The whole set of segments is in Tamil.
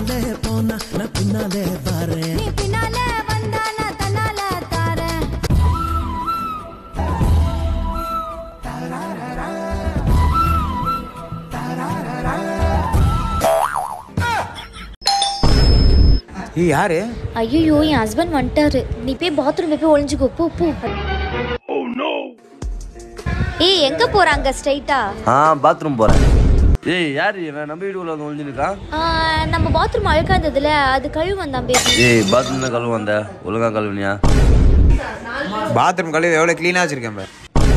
முன்னாலே போனா நான் பின்னாலே பாறேன் நீ பின்னால வந்தா நான் தன்னால தாரேன் ஏய் யாரு ஐயோ என் ஹஸ்பண்ட் வந்துட்டாரு நீ போய் பாத்ரூம் போய் ஒளிஞ்சுக்கோ போ போ ஏய் எங்க போறாங்க ஸ்ட்ரைட்டா ஆ பாத்ரூம் போறேன் ஏய் யார் இவன் நம்ம வீட்டுக்குள்ள வந்து ஒளிஞ்சிருக்கான் நம்ம பாத்ரூம் அழுக்கா இருந்ததுல அது கழுவு வந்தான் பேபி ஏய் பாத்ரூம் தான் கழுவு வந்த ஒழுங்கா கழுவுனியா பாத்ரூம் கழுவி எவ்வளோ க்ளீனாக வச்சிருக்கேன் பாரு.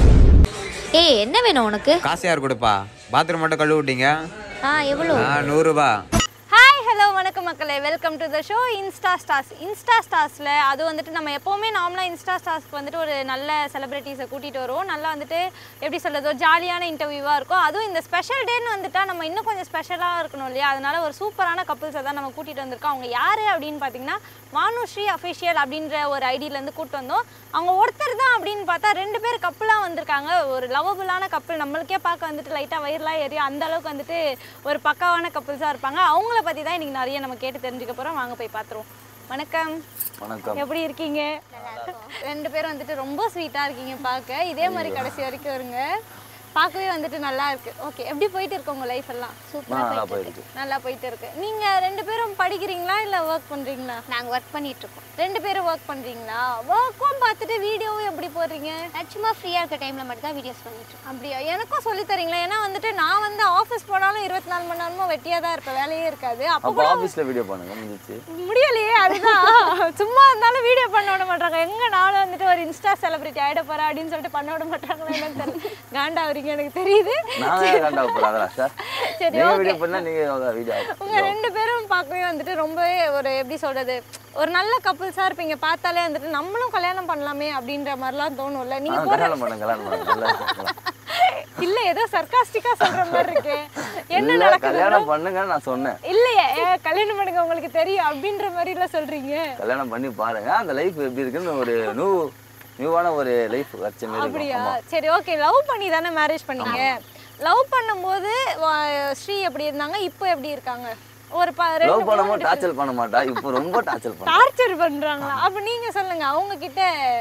ஏய் என்ன வேணும் உனக்கு காசு யார் கொடுப்பா பாத்ரூம் மட்டும் கழுவி விட்டீங்க ஆ எவ்வளோ ஆ நூறுரூபா ஹாய் ஹலோ வணக்கம் மக்களே welcome to the show insta stars insta ஸ்டார்ஸில் அது வந்துட்டு நம்ம எப்போவுமே நார்மலாக இன்ஸ்டா ஸ்டார்ஸ்க்கு வந்துட்டு ஒரு நல்ல செலிபிரிட்டிஸை கூட்டிகிட்டு வருவோம் நல்லா வந்துட்டு எப்படி சொல்கிறது ஒரு ஜாலியான இன்டர்வியூவாக இருக்கும் அதுவும் இந்த ஸ்பெஷல் டேன்னு வந்துட்டா நம்ம இன்னும் கொஞ்சம் ஸ்பெஷலாக இருக்கணும் இல்லையா அதனால ஒரு சூப்பரான கப்புள்ஸை தான் நம்ம கூட்டிகிட்டு வந்திருக்கோம் அவங்க யார் அப்படின்னு பார்த்தீங்கன்னா வானுஸ்ரீ அஃபிஷியல் அப்படின்ற ஒரு ஐடியிலேருந்து கூட்டு வந்தோம் அவங்க ஒருத்தர் தான் அப்படின்னு பார்த்தா ரெண்டு பேர் கப்புளாக வந்திருக்காங்க ஒரு லவபுளான கப்பல் நம்மளுக்கே பார்க்க வந்துட்டு லைட்டாக வயிறுலாம் ஏறி அந்த அளவுக்கு வந்துட்டு ஒரு பக்காவான கப்புள்ஸாக இருப்பாங்க அவங்கள பற்றி தான் இன்னைக்கு நிறைய நம்ம கேட்டு தெரிஞ்சுக்க போகிறோம் வாங்க போய் பார்த்துருவோம் வணக்கம் வணக்கம் எப்படி இருக்கீங்க ரெண்டு பேரும் வந்துட்டு ரொம்ப ஸ்வீட்டாக இருக்கீங்க பார்க்க இதே மாதிரி கடைசி வரைக்கும் வருங்க பார்க்கவே வந்துட்டு நல்லா இருக்கு ஓகே எப்படி போயிட்டு இருக்கு உங்க லைஃப் எல்லாம் நல்லா சூப்பராக போயிருக்கு நல்லா போயிட்டு இருக்கு நீங்க ரெண்டு பேரும் படிக்கிறீங்களா இல்ல ஒர்க் பண்றீங்களா நாங்க ஒர்க் பண்ணிட்டு இருக்கோம் ரெண்டு பேரும் ஒர்க் பண்றீங்களா ஒர்க்கும் பார்த்துட்டு வீடியோவும் எப்படி போடுறீங்க நான் சும்மா ஃப்ரீயா இருக்க டைம்ல மட்டும் தான் வீடியோஸ் பண்ணிட்டு இருக்கோம் அப்படியா எனக்கும் சொல்லி தரீங்களா ஏன்னா வந்துட்டு நான் வந்து ஆஃபீஸ் போனாலும் இருபத்தி நாலு மணி நேரமும் வெட்டியாக தான் இருப்பேன் வேலையே இருக்காது அப்போ அப்போ ஆஃபீஸில் வீடியோ பண்ணுங்க முடிஞ்சிச்சு முடியலையே அதுதான் சும்மா இருந்தாலும் வீடியோ பண்ண விட மாட்டாங்க எங்க நானும் வந்துட்டு ஒரு இன்ஸ்டா செலிபிரிட்டி ஆயிட போறேன் அப்படின்னு சொல்லிட்டு பண்ண விட மாட்டாங்களா என்னன்னு தெரியல காண்டாவறீங்க எனக்கு தெரியுது நான் கண்டா போகிறேன் அதெல்லாம் சார் சரி, நீங்கள் வீடியோ பண்ணால் நீங்கள் வீடியோ உங்க ரெண்டு பேரும் பார்க்கவே வந்துட்டு ரொம்பவே ஒரு எப்படி சொல்றது ஒரு நல்ல கப்புள்ஸா இருப்பீங்க பார்த்தாலே வந்துட்டு நம்மளும் கல்யாணம் பண்ணலாமே அப்படின்ற மாதிரிலாம் தோணும்ல நீங்க ஆ கல்யாணம் பண்ணுங்க கல்யாணம் பண்ணுங்க நல்லா இருக்கலாம். இல்ல ஏதோ சர்க்காஸ்டிக்கா சொல்ற மாதிரி இருக்கு என்ன இல்ல நடக்குது கல்யாணம் பண்ணுங்க நான் சொன்னேன் இல்லையே ஏ, கல்யாணம் பண்ணுங்க உங்களுக்கு தெரியும் அப்படின்ற மாதிரி எல்லாம் சொல்றீங்க கல்யாணம் பண்ணி பாருங்க அந்த லைஃப் எப்படி இருக்குன்னு ஒரு நியூ நியூவான ஒரு லைஃப் வச்ச மாதிரி இருக்கும் அப்படியா ஆமா. சரி ஓகே லவ் பண்ணி தானே மேரேஜ் பண்ணீங்க லவ் பண்ணும்போது வா- ஸ்ரீ எப்படி இருந்தாங்க இப்போ எப்படி இருக்காங்க ஒரு ப ரெண்டு லவ் பண்ணும்போது டார்ச்சர் பண்ண மாட்டா இப்போ ரொம்ப டார்ச்சர் பண்ண டார்ச்சர் பண்றாங்களா அப்ப நீங்க சொல்லுங்க அவங்க கிட்ட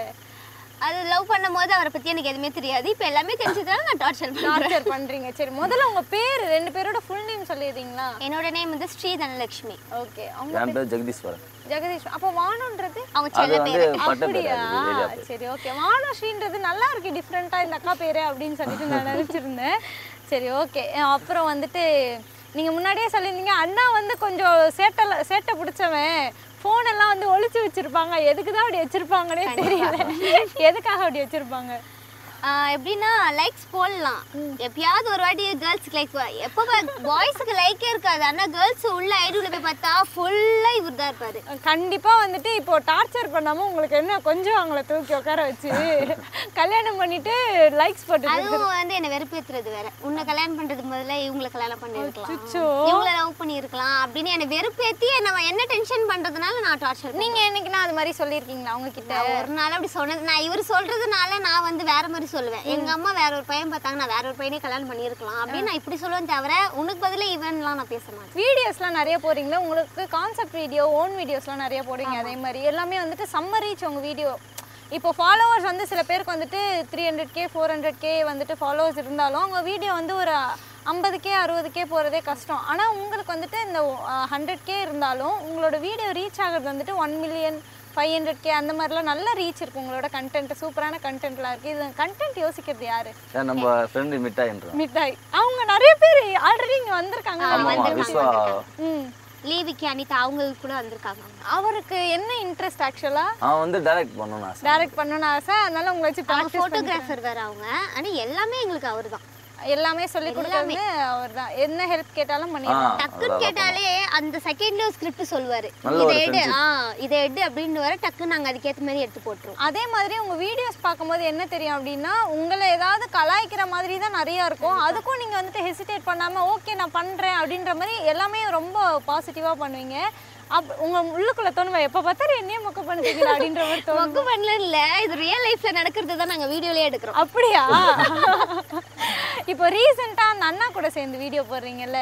அது லவ் பண்ணும்போது அவரை பத்தி எனக்கு எதுவுமே தெரியாது இப்போ எல்லாமே தெரிஞ்சதுனால நான் டார்ச்சர் பண்றேன் டார்ச்சர் பண்றீங்க சரி முதல்ல உங்க பேர் ரெண்டு பேரோட ஃபுல் நேம் சொல்லிடுறீங்களா என்னோட நேம் வந்து ஸ்ரீ தனலட்சுமி ஓகே அவங்க என் பேர் ஜெகதீஸ்வரன் ஜெகதீஷ் அப்போ வானுன்றது அவங்க அது செல்ல வந்து பேர் பட்ட பேர் அப்படியா அது ஏரியா பேர் சரி ஓகே வானுஸ்ரீன்றது நல்லா இருக்கு டிஃப்ரெண்டா இந்த அக்கா பேரு அப்படின்னு சொல்லிட்டு நான் நினைச்சிருந்தேன் சரி ஓகே அப்புறம் வந்துட்டு நீங்க முன்னாடியே சொல்லியிருந்தீங்க அண்ணா வந்து கொஞ்சம் சேட்டை சேட்டை பிடிச்சவன் ஃபோன் எல்லாம் வந்து ஒளிச்சு வச்சிருப்பாங்க எதுக்கு தான் அப்படி வச்சிருப்பாங்கன்னே தெரியல எதுக்காக அப்படி வச்சிருப்பாங்க ஆஹ் எப்படின்னா லைக்ஸ் போடலாம் எப்பயாவது ஒரு வாட்டி கேர்ள்ஸ்க்கு லைக் எப்போ பாய்ஸுக்கு லைக்கே இருக்காது ஆனா கேர்ள்ஸ் உள்ள ஐடியில் போய் பார்த்தா ஃபுல்லா இவர் தான் இருப்பாரு கண்டிப்பா வந்துட்டு இப்போ டார்ச்சர் பண்ணாம உங்களுக்கு என்ன கொஞ்சம் அவங்கள தூக்கி உட்கார வச்சு கல்யாணம் பண்ணிட்டு லைக்ஸ் போட்டு அதுவும் வந்து என்ன வெறுப்பேத்துறது வேற உன்னை கல்யாணம் பண்றதுக்கு முதல்ல இவங்களை கல்யாணம் பண்ணிருக்கலாம் அச்சச்சோ. இவங்கள லவ் பண்ணிருக்கலாம் அப்படின்னு என்ன வெறுப்பேத்தி நம்ம என்ன டென்ஷன் பண்றதுனால நான் டார்ச்சர் நீங்க என்னைக்குன்னா அது மாதிரி சொல்லியிருக்கீங்களா அவங்க கிட்ட ஒரு நாள் அப்படி சொன்னது நான் இவர் சொல்றதுனால நான் வந்து வேற மாதிரி சொல்லுவேன் எங்க அம்மா வேற ஒரு பையன் பார்த்தாங்க நான் வேற ஒரு பையனே கல்யாணம் பண்ணியிருக்கலாம் அப்படின்னு நான் இப்படி சொல்லுவேன் தவிர உனக்கு பதிலா இவன்லாம் நான் பேச மாட்டேன் வீடியோஸ்லாம் நிறைய போடுறீங்களா உங்களுக்கு கான்செப்ட் வீடியோ ஓன் வீடியோஸ்லாம் நிறைய போடுவீங்க அதே மாதிரி எல்லாமே வந்துட்டு சம்மர் ரீச் உங்கள் வீடியோ இப்போ ஃபாலோவர்ஸ் வந்து சில பேருக்கு வந்துட்டு three hundred K four hundred K வந்துட்டு ஃபாலோவர்ஸ் இருந்தாலும் அவங்க வீடியோ வந்து ஒரு ஐம்பது கே அறுபது கே போகிறதே கஷ்டம் ஆனால் உங்களுக்கு வந்துட்டு இந்த ஹண்ட்ரட் கே இருந்தாலும் உங்களோட வீடியோ ரீச் ஆகிறது வந்துட்டு one million five hundred K அந்த மாதிரிலாம் நல்ல ரீச் இருக்கு உங்களோட கண்டென்ட் சூப்பரான கண்டென்ட்லாம் இருக்குது இது கண்டென்ட் யோசிக்கிறது யாரு ஏன் நம்ம ஃப்ரெண்டு மிட்டாயின்றான் மிட்டாய் அவங்க நிறைய பேர் ஆல்ரெடி இங்கே வந்திருக்காங்க ஆமா ஆமா விஸ்வா ம் லீவிக்கு அனிதா அவங்க கூட வந்திருக்காங்க அவருக்கு என்ன இன்ட்ரெஸ்ட் ஆக்சுவலா அவன் வந்து டைரக்ட் பண்ணணும் ஆசை டைரக்ட் பண்ணணும்னு ஆசை அதனால உங்களை வச்சு அவங்க ப்ராக்டிஸ் ஃபோட்டோகிராஃபர் வேற அவங்க ஆனா எல்லாமே எங்களுக்கு அவர் தான் எல்லாமே சொல்லி கொடுக்கறது அவர்தான் என்ன ஹெல்ப் கேட்டாலும் பண்ணிடுவாங்க டக்குன்னு கேட்டாலே அந்த செகண்ட்ல ஒரு ஸ்கிரிப்ட் சொல்லுவாரு நல்ல இதை ஒரு எடு ஆ இதை எடு அப்படின்னு வர டக்குன்னு நாங்க அதுக்கேத்த மாதிரி எடுத்து போட்டுருவோம் அதே மாதிரி உங்க வீடியோஸ் பார்க்கும்போது என்ன தெரியும் அப்படின்னா உங்களை ஏதாவது கலாய்க்கிற மாதிரி தான் நிறைய இருக்கும் அதுக்கும் நீங்க வந்துட்டு ஹெசிடேட் பண்ணாம ஓகே நான் பண்றேன் அப்படின்ற மாதிரி எல்லாமே ரொம்ப பாசிட்டிவா பண்ணுவீங்க அப் உங்க உள்ளுக்குள்ள தோணுவா எப்ப பார்த்தாலும் என்னையே மொக்க பண்ணுறீங்களா அப்படின்ற மாதிரி தோணும் மொக்கு பண்ணல இல்ல இது ரியல் லைஃப்ல நடக்கிறது தான் நாங்க வீடியோலயே எடுக்கிறோம் அப்படியா இப்போ ரீசெண்டாக அந்த அண்ணா கூட சேர்ந்து வீடியோ போடுறீங்கல்ல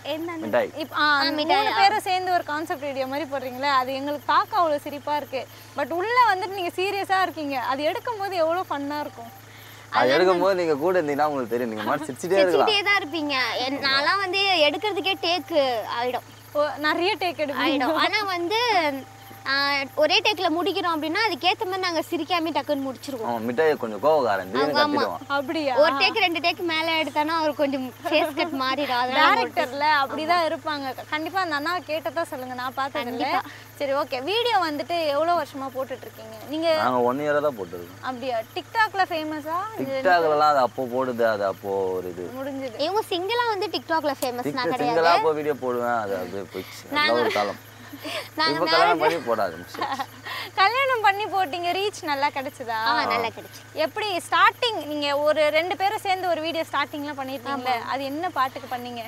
என்ன மிட்டாய் இப்போ ஆ, அந்த மூணு பேரும் சேர்ந்து ஒரு கான்செப்ட் வீடியோ மாதிரி போடுறீங்களே அது எங்களுக்கு பார்க்க அவ்வளோ சிரிப்பா இருக்கு பட் உள்ள வந்துட்டு நீங்க சீரியஸா இருக்கீங்க அது எடுக்கும்போது எவ்வளோ ஃபன்னா இருக்கும் அது எடுக்கும் போது நீங்க கூட இருந்தீங்கன்னா உங்களுக்கு தெரியும் நீங்க மாதிரி சிரிச்சிட்டே இருக்கலாம் சிரிச்சிட்டே தான் இருப்பீங்க என்- நான்லாம் வந்து எடுக்கிறதுக்கே டேக்கு ஆயிடும் ஓ, நிறைய டேக் எடுப்பீங்க ஆயிடும் ஆனா வந்து ஆஹ், ஒரே டேக்ல முடிக்கிறோம் அப்படின்னா அதுக்கேத்த மாதிரி நாங்க சிரிக்காம டக்குன்னு முடிச்சிருவோம் அவன் மிட்டாயை கொஞ்சம் கோவக்காரன் திடீர்னு கத்திடுவான் அப்படியா ஒரு டேக் ரெண்டு டேக் மேல எடுத்தானா அவர் கொஞ்சம் ஃபேஸ் கட் மாறிடும் அதனால டேரக்டர்ல அப்படிதான் இருப்பாங்க கண்டிப்பா அந்த அண்ணா கேட்டதா சொல்லுங்க நான் பார்த்ததில்ல சரி ஓகே வீடியோ வந்துட்டு எவ்வளவு வருஷமா போட்டுட்டு இருக்கீங்க நீங்க நாங்க ஒன் இயரா தான் போட்டுருக்கோம் அப்படியா டிக்டாக்ல ஃபேமஸா டிக்டாக்லலாம் அது அப்போ போடுது அது அப்போ ஒரு இது முடிஞ்சது இவங்க சிங்கிளா வந்து டிக்டாக்ல ஃபேமஸ் நான் டிக்டாக் கிடையாது சிங்கிளா அப்போ வீடியோ போடுவேன் அது அப்படியே போயிடுச்சு நல்ல ஒரு காலம் நாங்க இப்போ கல்யாணம் பண்ணி போட ஆரம்பிச்சு கல்யாணம் பண்ணி போட்டீங்க ரீச் நல்லா கிடைச்சதா ஆ நல்லா கிடைச்சு எப்படி ஸ்டார்டிங் நீங்க ஒரு ரெண்டு பேரும் சேர்ந்து ஒரு வீடியோ ஸ்டார்டிங்லாம் பண்ணிருக்கீங்களே அது என்ன பாட்டுக்கு பண்ணீங்க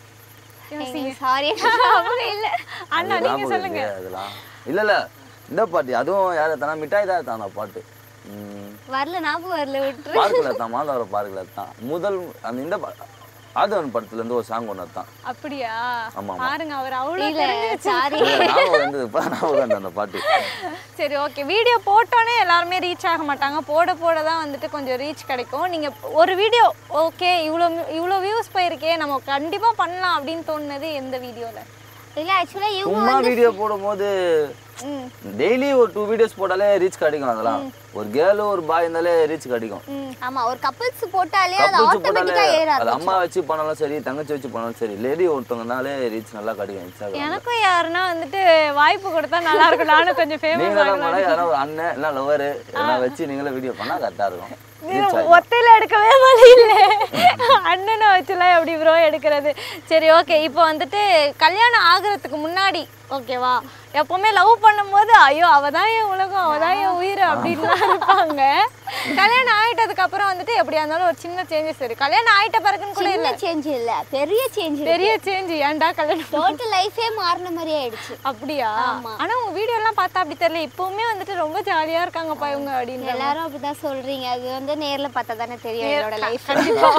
சாரி அவங்க இல்ல அண்ணா அது நீங்க ஞாபகம் சொல்லுங்க இல்லையே அதெல்லாம் இல்ல இல்ல இந்த பாட்டு அதுவும் யார் தானா மிட்டாய் தான் தானா பாட்டு ம், வரல ஞாபகம் வரல விட்டுரு பார்க்கல தான் மாதவர பார்க்கல தான் முதல் அந்த இந்த பா- ஆதவன் படத்துல இருந்து ஒரு சாங் ஒன்று தான் அப்படியா ஆமா, ஆமா. பாருங்க அவர் அவ்வளவு இல்ல தெரிஞ்சு வச்சு- சாரி இல்ல, ஞாபகம் வந்து இப்போ ஞாபகம் வந்து அந்த பாட்டு சரி ஓகே வீடியோ போட்டோன்னே எல்லாருமே ரீச் ஆக மாட்டாங்க போட போட தான் வந்துட்டு கொஞ்சம் ரீச் கிடைக்கும் நீங்க ஒரு வீடியோ ஓகே இவ்வளோ இவ்வளோ வியூஸ் போயிருக்கே நம்ம கண்டிப்பா பண்ணலாம் அப்படின்னு தோணுனது எந்த வீடியோல இல்ல ஆக்சுவலா இவங்க சும்மா வீடியோ போடும்போது டெய்லி ஒரு டூ வீடியோஸ் போட்டாலே ரீச் கிடைக்கும் அதெல்லாம் ஒரு கேர்ளு ஒரு பாய் இருந்தாலே ரீச் கிடைக்கும் ஆமா ஒரு கப்பிள்ஸ் போட்டாலே அது கப்பல்ஸ் போட்டாலே ஆட்டோமேட்டிக்கா ஏறாது அது அம்மா வச்சு பண்ணாலும் சரி தங்கச்சி வச்சு பண்ணாலும் சரி லேடி ஒருத்தவங்கனாலே ரீச் நல்லா கிடைக்கும் இன்ஸ்டாகிராம் எனக்கும் யாருன்னா வந்துட்டு வாய்ப்பு கொடுத்தா நல்லா இருக்கும் நானும் கொஞ்சம் ஃபேமஸ் நீங்களும் பண்ணா யாராவது ஒரு அண்ணன் இல்லை லவரு எல்லாம் வச்சு நீங்களே வீடியோ பண்ணா கரெக்டாக இருக்கும் ரீச் ஆகும் ஒத்தையில எடுக்கவே வழி இல்லை அண்ணனை வச்சுலாம் எப்படி ப்ரோ எடுக்கிறது சரி ஓகே இப்போ வந்துட்டு கல்யாணம் ஆகுறதுக்கு முன்னாடி ஓகேவா எப்பவுமே லவ் பண்ணும்போது ஐயோ அவ தான் என் உலகம் அவ தான் என் உயிர் அப்படின்லாம் இருப்பாங்க கல்யாணம் ஆயிட்டதுக்கு அப்புறம் வந்துட்டு எப்படியா இருந்தாலும் ஒரு சின்ன சேஞ்சஸ் இருக்கு கல்யாணம் ஆயிட்ட பிறகுன்னு கூட சின்ன சேஞ்ச் இல்ல பெரிய சேஞ்ச் பெரிய சேஞ்ச் ஏன்டா கல்யாணம் டோட்டல் லைஃபே மாறின மாதிரி ஆயிடுச்சு அப்படியா ஆனா உங்க வீடியோ எல்லாம் பார்த்தா அப்படி தெரியல இப்பவுமே வந்துட்டு ரொம்ப ஜாலியா இருக்காங்கப்பா இவங்க அப்படின்னு எல்லாரும் அப்படிதான் சொல்றீங்க அது வந்து நேர்ல பார்த்தா தானே தெரியும் என்னோட லைஃப் கண்டிப்பா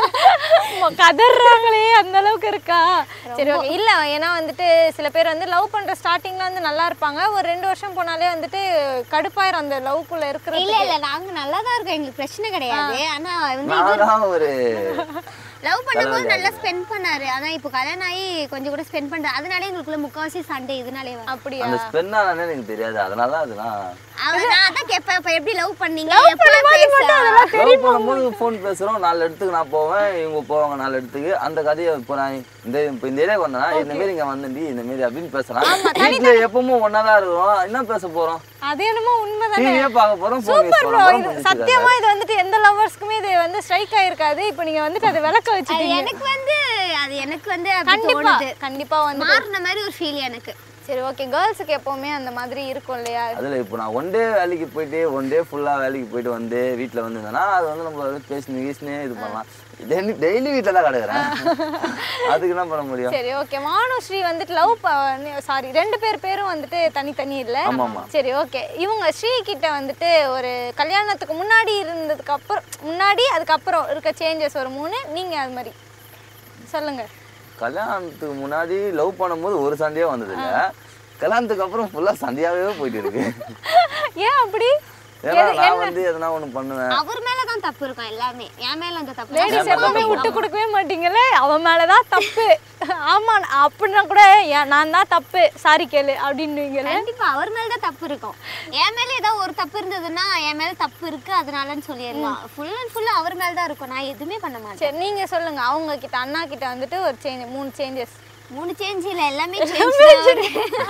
கதறாங்களே அந்த அளவுக்கு இருக்கா சரி ஓகே இல்ல ஏன்னா வந்துட்டு சில பேர் வந்து லவ் பண்ற ஸ்டார்டிங்ல வந்து நல்லா இருப்பாங்க ஒரு ரெண்டு வருஷம் போனாலே வந்துட்டு கடுப்பாயிரும் அந்த லவ்க்குள்ள இருக்கிறது இல்ல இல்ல நாங்க நல்லா தான் இருக்கோம் எங்களுக்கு பிரச்சனை கிடையாது ஆனா வந்து நான் தான் ஒரு லவ் பண்ணும்போது நல்லா ஸ்பெண்ட் பண்ணாரு ஆனா இப்போ கல்யாணம் ஆகி கொஞ்சம் கூட ஸ்பெண்ட் பண்றாரு அதனால எங்களுக்குள்ள முக்காவாசி சண்டே இதனாலே வரும். அப்படியா அந்த ஸ்பென்னானே எனக்கு தெரியாது அதனால தான் அதெல்லாம் அவன் நான் அதான் கேட்பேன் இப்ப எப்படி லவ் பண்ணீங்க எப்பலாம் பேச லவ் பண்ணும்போது ஃபோன் பேசுறோம் நாலு இடத்துக்கு நான் போவேன் இவங்க போவாங்க நாலு இடத்துக்கு அந்த கதையை இப்போ நான் இந்த இப்போ இந்த ஏரியாவுக்கு வந்தேன்னா இந்த மாரி இங்க வந்தேன்டி இந்த மாரி அப்படின்னு பேசலாம் வீட்டுல எப்பவும் ஒன்னா தான் இருக்கிறோம் என்ன பேச போறோம் அது என்னமோ உண்மைதான் டிவியே பார்க்க போறோம் ஃபோன் யூஸ் சூப்பர் பண்ண ப்ரோ போறோம் இது முடிஞ்சுச்சு சத்தியமா இது வந்துட்டு எந்த லவ்வர்ஸ்க்குமே இது வந்து ஸ்ட்ரைக் ஆயிருக்காது இப்போ நீங்க வந்துட்டு அதை விளக்க அது வச்சுட்டீங்க எனக்கு வந்து அது எனக்கு வந்து அப்படி கண்டிப்பா தோணுது கண்டிப்பா வந்து மாறின மாதிரி ஒரு ஃபீல் எனக்கு சரி ஓகே கேர்ள்ஸுக்கு எப்பவுமே அந்த மாதிரி இருக்கும் இல்லையா அதில் இப்போ நான் ஒன் டே வேலைக்கு போயிட்டு ஒன் டே ஃபுல்லாக வேலைக்கு போயிட்டு வந்து வீட்டில் வந்துருந்தேன்னா அது வந்து நம்ம வந்து பேசினு கீசினே இது பண்ணலாம் டெய்லி டெய்லி வீட்டில் தான் கிடக்குறேன் அதுக்கு என்ன பண்ண முடியும் சரி ஓகே மானுஸ்ரீ வந்துட்டு லவ் சாரி ரெண்டு பேர் பேரும் வந்துட்டு தனித்தனி இல்ல ஆமா, ஆமா. சரி ஓகே இவங்க ஸ்ரீ கிட்ட வந்துட்டு ஒரு கல்யாணத்துக்கு முன்னாடி இருந்ததுக்கு அப்புறம் முன்னாடி அதுக்கப்புறம் இருக்க சேஞ்சஸ் ஒரு மூணு நீங்க அது மாதிரி சொல்லுங்க கல்யாணத்துக்கு முன்னாடி லவ் பண்ணும்போது ஒரு சண்டையே வந்தது இல்ல கல்யாணத்துக்கு அப்புறம் ஃபுல்லாக சண்டையாகவே போயிட்டு இருக்கு ஏன் அப்படி ஏன்னா நான் வந்து எதனா ஒன்று பண்ணுவேன் அவர் மேலதான் தப்பு இருக்கும் எல்லாமே என் மேல அந்த தப்பு லேடிஸ் எப்பவுமே விட்டு கொடுக்கவே மாட்டீங்கல்ல அவன் மேலதான் தப்பு ஆமா அப்படின்னா கூட ஏன் நான் தான் தப்பு சாரி கேளு அப்படின்னுவீங்கல்ல கண்டிப்பா அவர் மேல தான் தப்பு இருக்கும் என் மேல ஏதாவது ஒரு தப்பு இருந்ததுன்னா என் மேல தப்பு இருக்கு அதனாலன்னு சொல்லிடலாம் ஃபுல் அண்ட் ஃபுல் அவர் மேல தான் இருக்கும் நான் எதுவுமே பண்ண மாட்டேன் சரி நீங்க சொல்லுங்க அவங்க கிட்ட அண்ணா கிட்ட வந்துட்டு ஒரு சேஞ்ச் மூணு சேஞ்சஸ் மூணு சேஞ்ச் இல்ல எல்லாமே சேஞ்ச்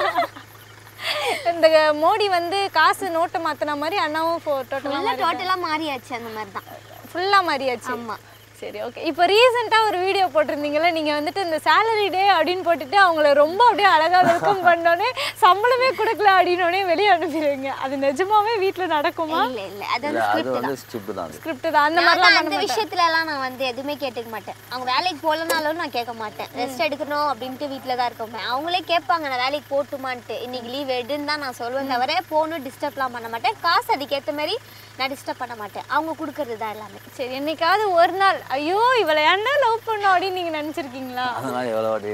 இந்த மோடி வந்து காசு நோட்டை மாத்தின மாதிரி அண்ணாவும் டோட்டலாக டோட்டலா மாறியாச்சு அந்த மாதிரி தான் ஃபுல்லாக மாறியாச்சு ஆமா. சரி ஓகே இப்போ ரீசெண்டாக ஒரு வீடியோ போட்டிருந்தீங்கல்ல நீங்கள் வந்துட்டு இந்த சேலரி டே அப்படின்னு போட்டுட்டு அவங்கள ரொம்ப அப்படியே அழகாக வெல்கம் பண்ணோன்னே சம்பளமே கொடுக்கல அப்படின்னோடனே வெளியே அனுப்பிடுவீங்க அது நிஜமாவே வீட்டில் நடக்குமா இல்ல இல்ல அது இல்ல வந்து அது வந்து ஸ்டிப் தான் அது ஸ்கிரிப்ட் தான் அந்த நான் மாதிரிலாம் தான் பண்ண அந்த மாட்டேன் விஷயத்துல எல்லாம் நான் வந்து எதுவுமே கேட்டுக்க மாட்டேன் அவங்க வேலைக்கு போகலனாலும் நான் கேட்க மாட்டேன் ரெஸ்ட் எடுக்கணும் அப்படின்ட்டு வீட்டில் தான் இருப்பேன் அவங்களே கேட்பாங்க நான் வேலைக்கு போட்டுமான்ட்டு இன்னைக்கு லீவ் எடுன்னு தான் நான் சொல்லுவேன் தவிர போகணும் டிஸ்டர்ப்லாம் பண்ண மாட்டேன் காசு அதுக்கேற்ற மாதிரி நான் டிஸ்டர்ப் பண்ண மாட்டேன் அவங்க கொடுக்கறது தான் எல்லாமே சரி என்னைக்காவது ஒரு நாள் ஐயோ இவளை ஏன்டா லவ் பண்ணோம் அப்படின்னு நீங்க நினைச்சிருக்கீங்களா அதெல்லாம் எவ்வளோ வாட்டி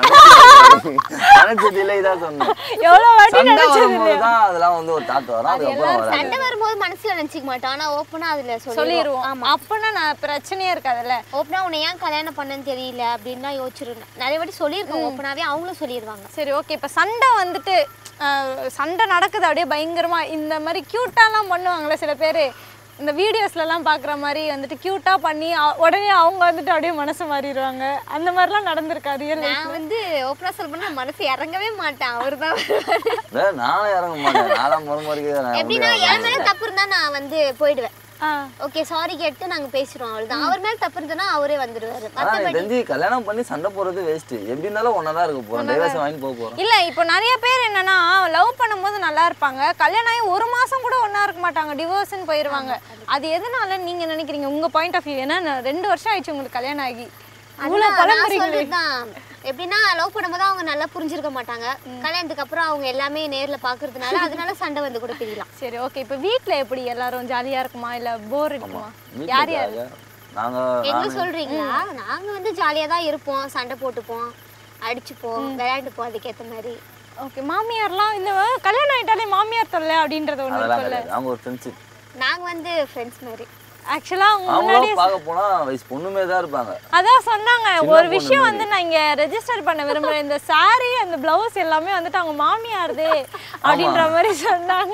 நினைச்சது இல்லை இதான் சொன்னேன் எவ்வளவு வாட்டி சண்டை நினைச்சது வரும்போது தான் அதெல்லாம் வந்து ஒரு தாத்து வரும் அதுக்கப்புறம் வராது சண்டை வரும்போது மனசுல நினைச்சுக்க மாட்டோம் ஆனா ஓப்பனா அதுல சொல்லிடுவோம் சொல்லிடுவோம் அப்பனா நான் பிரச்சனையே இருக்காதுல்ல ஓப்பனா உன்னை ஏன் கல்யாணம் பண்ணேன்னு தெரியல அப்படின்னு யோசிச்சிருந்தேன் நிறைய வாட்டி சொல்லியிருக்கோம் ஓப்பனாவே அவங்களும் சொல்லிடுவாங்க சரி ஓகே இப்போ சண்டை வந்துட்டு அஹ், சண்டை நடக்குது அப்படியே பயங்கரமா இந்த மாதிரி க்யூட்டாலாம் பண்ணுவாங்கல்ல சில பேர் இந்த வீடியோஸ்லலாம் பார்க்குற மாதிரி வந்துட்டு க்யூட்டாக பண்ணி அ- உடனே அவங்க வந்துட்டு அப்படியே மனசு மாறிடுவாங்க அந்த மாதிரிலாம் நடந்திருக்கா ரியல் நான் வந்து ஓப்பனா சொல்ல போனா மனசு இறங்கவே மாட்டேன் அவர் தான் வேற நானும் இறங்க மாட்டேன் நாலாம் முறைமுறைக்கு நான் வந்து எப்படின்னா என் மேல தப்பு இருந்தா நான் வந்து போயிடுவேன் ஆ ஓகே சாரி கேட்டு நாங்க பேசிடுவோம் அவ்வளவுதான் அவர் மேல தப்பு இருந்ததுன்னா அவரே வந்துடுவாரு ஆனா எனக்கு மத்தபடி தெரிஞ்சு கல்யாணம் பண்ணி சண்டை போறது வேஸ்ட் எப்படி இருந்தாலும் ஒன்னா தான் இருக்க போறோம் டைவர்ஸ் வாங்கி போக போறோம் இல்லை இப்போ நிறைய பேர் என்னன்னா லவ் பண்ணும்போது நல்லா இருப்பாங்க கல்யாணம் ஆகி ஒரு மாசம் கூட ஒன்றா இருக்க மாட்டாங்க டிவோர்ஸ்னு போயிடுவாங்க அது எதனால நீங்க நினைக்கிறீங்க உங்க பாயிண்ட் ஆஃப் வியூ ஏன்னா நான் ரெண்டு வருஷம் ஆயிடுச்சு உங்களுக்கு கல்யாணம் ஆகி இவ்வளோ அதுதான் நான் பழம்புறீங்களே சொல்றதுதான் எப்படின்னா லவ் பண்ணும்போது அவங்க நல்லா புரிஞ்சிருக்க மாட்டாங்க கல்யாணத்துக்கு அப்புறம் அவங்க எல்லாமே நேர்ல பாக்குறதுனால அதனால சண்டை வந்து கூட பிரியலாம் சரி ஓகே இப்போ வீட்ல எப்படி எல்லாரும் ஜாலியா இருக்குமா இல்ல போர் இருக்குமா யார் யார் வீட்டுல நாங்க எங்க நானு சொல்றீங்களா நாங்க வந்து ஜாலியா தான் இருப்போம் சண்டை போட்டுப்போம் அடிச்சுப்போம் விளையாண்டுப்போம் அதுக்கேத்த மாதிரி ஓகே மாமியார்லாம் இந்த கல்யாணம் ஆயிட்டாலே மாமியார் தொல்லை அப்படின்றது ஒன்று அதெல்லாம் இருக்குல்ல கிடையாது அவங்க ஒரு ஃப்ரெண்ட்ஷிப் நாங்க வந்து ஃப்ரெண்ட்ஸ் மாதிரி ஆக்சுவலாக அவங்க அவங்களும் பார்க்க போனா வயசு பொண்ணுமே தான் இருப்பாங்க அதான் சொன்னாங்க ஒரு பொண்ணு விஷயம் மாதிரி. வந்து நான் இங்க ரெஜிஸ்டர் பண்ண விரும்புறேன் இந்த saree அந்த பிளவுஸ் எல்லாமே வந்துட்டு அவங்க மாமியாருது அப்படின்ற மாதிரி சொன்னாங்க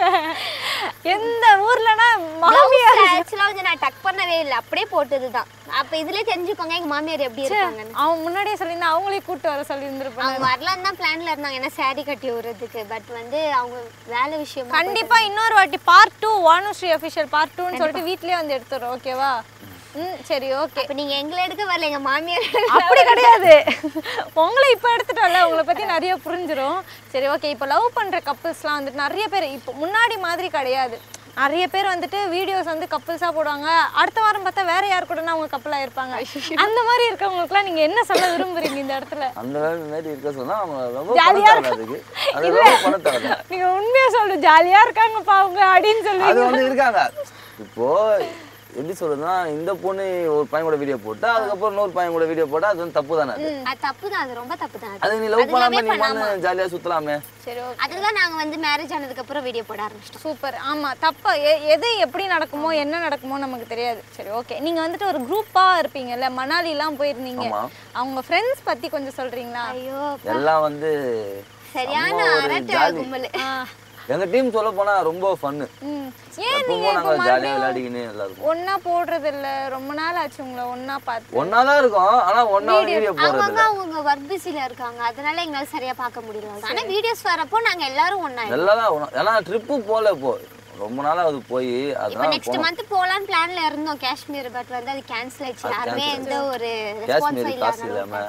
எந்த ஊர்லனா மாமியார் ஆக்சுவலா வந்து நான் டக் பண்ணவே இல்லை அப்படியே போட்டதுதான் அப்ப இதுலயே தெரிஞ்சுக்கோங்க எங்க மாமியார் எப்படி இருக்காங்கன்னு அவங்க முன்னாடியே சொல்லியிருந்தா அவங்களே கூட்டு வர சொல்லியிருந்திருப்பாங்க அவங்க வரலான்னு தான் பிளான்ல இருந்தாங்க ஏன்னா saree கட்டி விடுறதுக்கு பட் வந்து அவங்க வேலை விஷயம் கண்டிப்பா இன்னொரு வாட்டி part two Vanushree official part டூன்னு சொல்லிட்டு வீட்லயே வந்து எடுத்துறோம் ஓகேவா ம் சரி ஓகே இப்ப நீங்க எங்களை எடுக்க வரல எங்க மாமியார் அப்படி கிடையாது உங்களை இப்போ எடுத்துட்டோம்ல உங்களை பற்றி நிறைய புரிஞ்சிரும் சரி ஓகே இப்போ லவ் பண்ணுற கப்புள்ஸ்லாம் வந்துட்டு நிறைய பேர் இப்போ முன்னாடி மாதிரி கிடையாது நிறைய பேர் வந்துட்டு வீடியோஸ் வந்து கப்புள்ஸாக போடுவாங்க அடுத்த வாரம் பார்த்தா வேற யார் கூடனா அவங்க கப்பலாக இருப்பாங்க அந்த மாதிரி இருக்கவங்களுக்குலாம் நீங்கள் என்ன சொல்ல விரும்புறீங்க இந்த இடத்துல அந்த வேலை மாதிரி இருக்க சொன்னா அவங்க ரொம்ப ஜாலியா பணம் தேவை அதுக்கு அது ரொம்ப பணம் தேவை நீங்கள் உண்மையாக சொல்லு ஜாலியாக இருக்காங்கப்பா அவங்க அப்படின்னு சொல்லி அது வந்து இருக்காங்க இப்போ எப்படி சொல்றதுன்னா இந்த பொண்ணு ஒரு பையன் கூட வீடியோ போட்டா அதுக்கப்புறம் இன்னொரு பையன் கூட வீடியோ போட்டா அது வந்து தப்பு தானே அது அது தப்பு தான் அது ரொம்ப தப்பு தான் அது நீ லவ் பண்ணாம நீ பண்ணு ஜாலியா சுத்தலாமே சரி ஓகே அதுதான் நாங்க வந்து மேரேஜ் ஆனதுக்கு அப்புறம் வீடியோ போட ஆரம்பிச்சிட்டோம் சூப்பர் ஆமாம் தப்பா எ- எது எப்படி நடக்குமோ என்ன நடக்குமோ நமக்கு தெரியாது சரி ஓகே நீங்கள் வந்துட்டு ஒரு குரூப்பாக இருப்பீங்கல்ல மணாலிலாம் போயிருந்தீங்க ஆமா. அவங்க ஃப்ரெண்ட்ஸ் பற்றி கொஞ்சம் சொல்கிறீங்களா ஐயோ எல்லாம் வந்து சரியான செம்ம ஒரு அரட்டை ஜாலி கும்பல் எங்க டீம் சொல்ல போனா ரொம்ப ஃபன்னு ம் ஏன் எப்பவும் நாங்க ஜாலியா விளையாடிக்கின்னு எல்லாம் இருக்கும் ஒன்றா போடுறது இல்ல ரொம்ப நாள் ஆச்சு உங்களை ஒன்றா பார்த்து ஒன்னா தான் இருக்கும் ஆனா ஒன்னா வீடியோ போடுறது அவங்க அவங்க ஒர்க் பிஸில இருக்காங்க அதனால எங்களால சரியா பார்க்க முடியல ஆனா வீடியோஸ் வரப்போ நாங்க எல்லாரும் ஒண்ணா எல்லாம் தான் ஒண்ணா- ஏன்னா ட்ரிப்பு போல இப்போ ரொம்ப நாளா அது போய் இப்ப அதனால நெக்ஸ்ட் மந்த் போலான்னு பிளான்ல இருந்தோம் காஷ்மீர் பட் வந்து அது கேன்சல் ஆயிடுச்சு யாருமே எந்த ஒரு ரெஸ்பான்ஸும் காஷ்மீர் காசு இல்லாத இல்லாம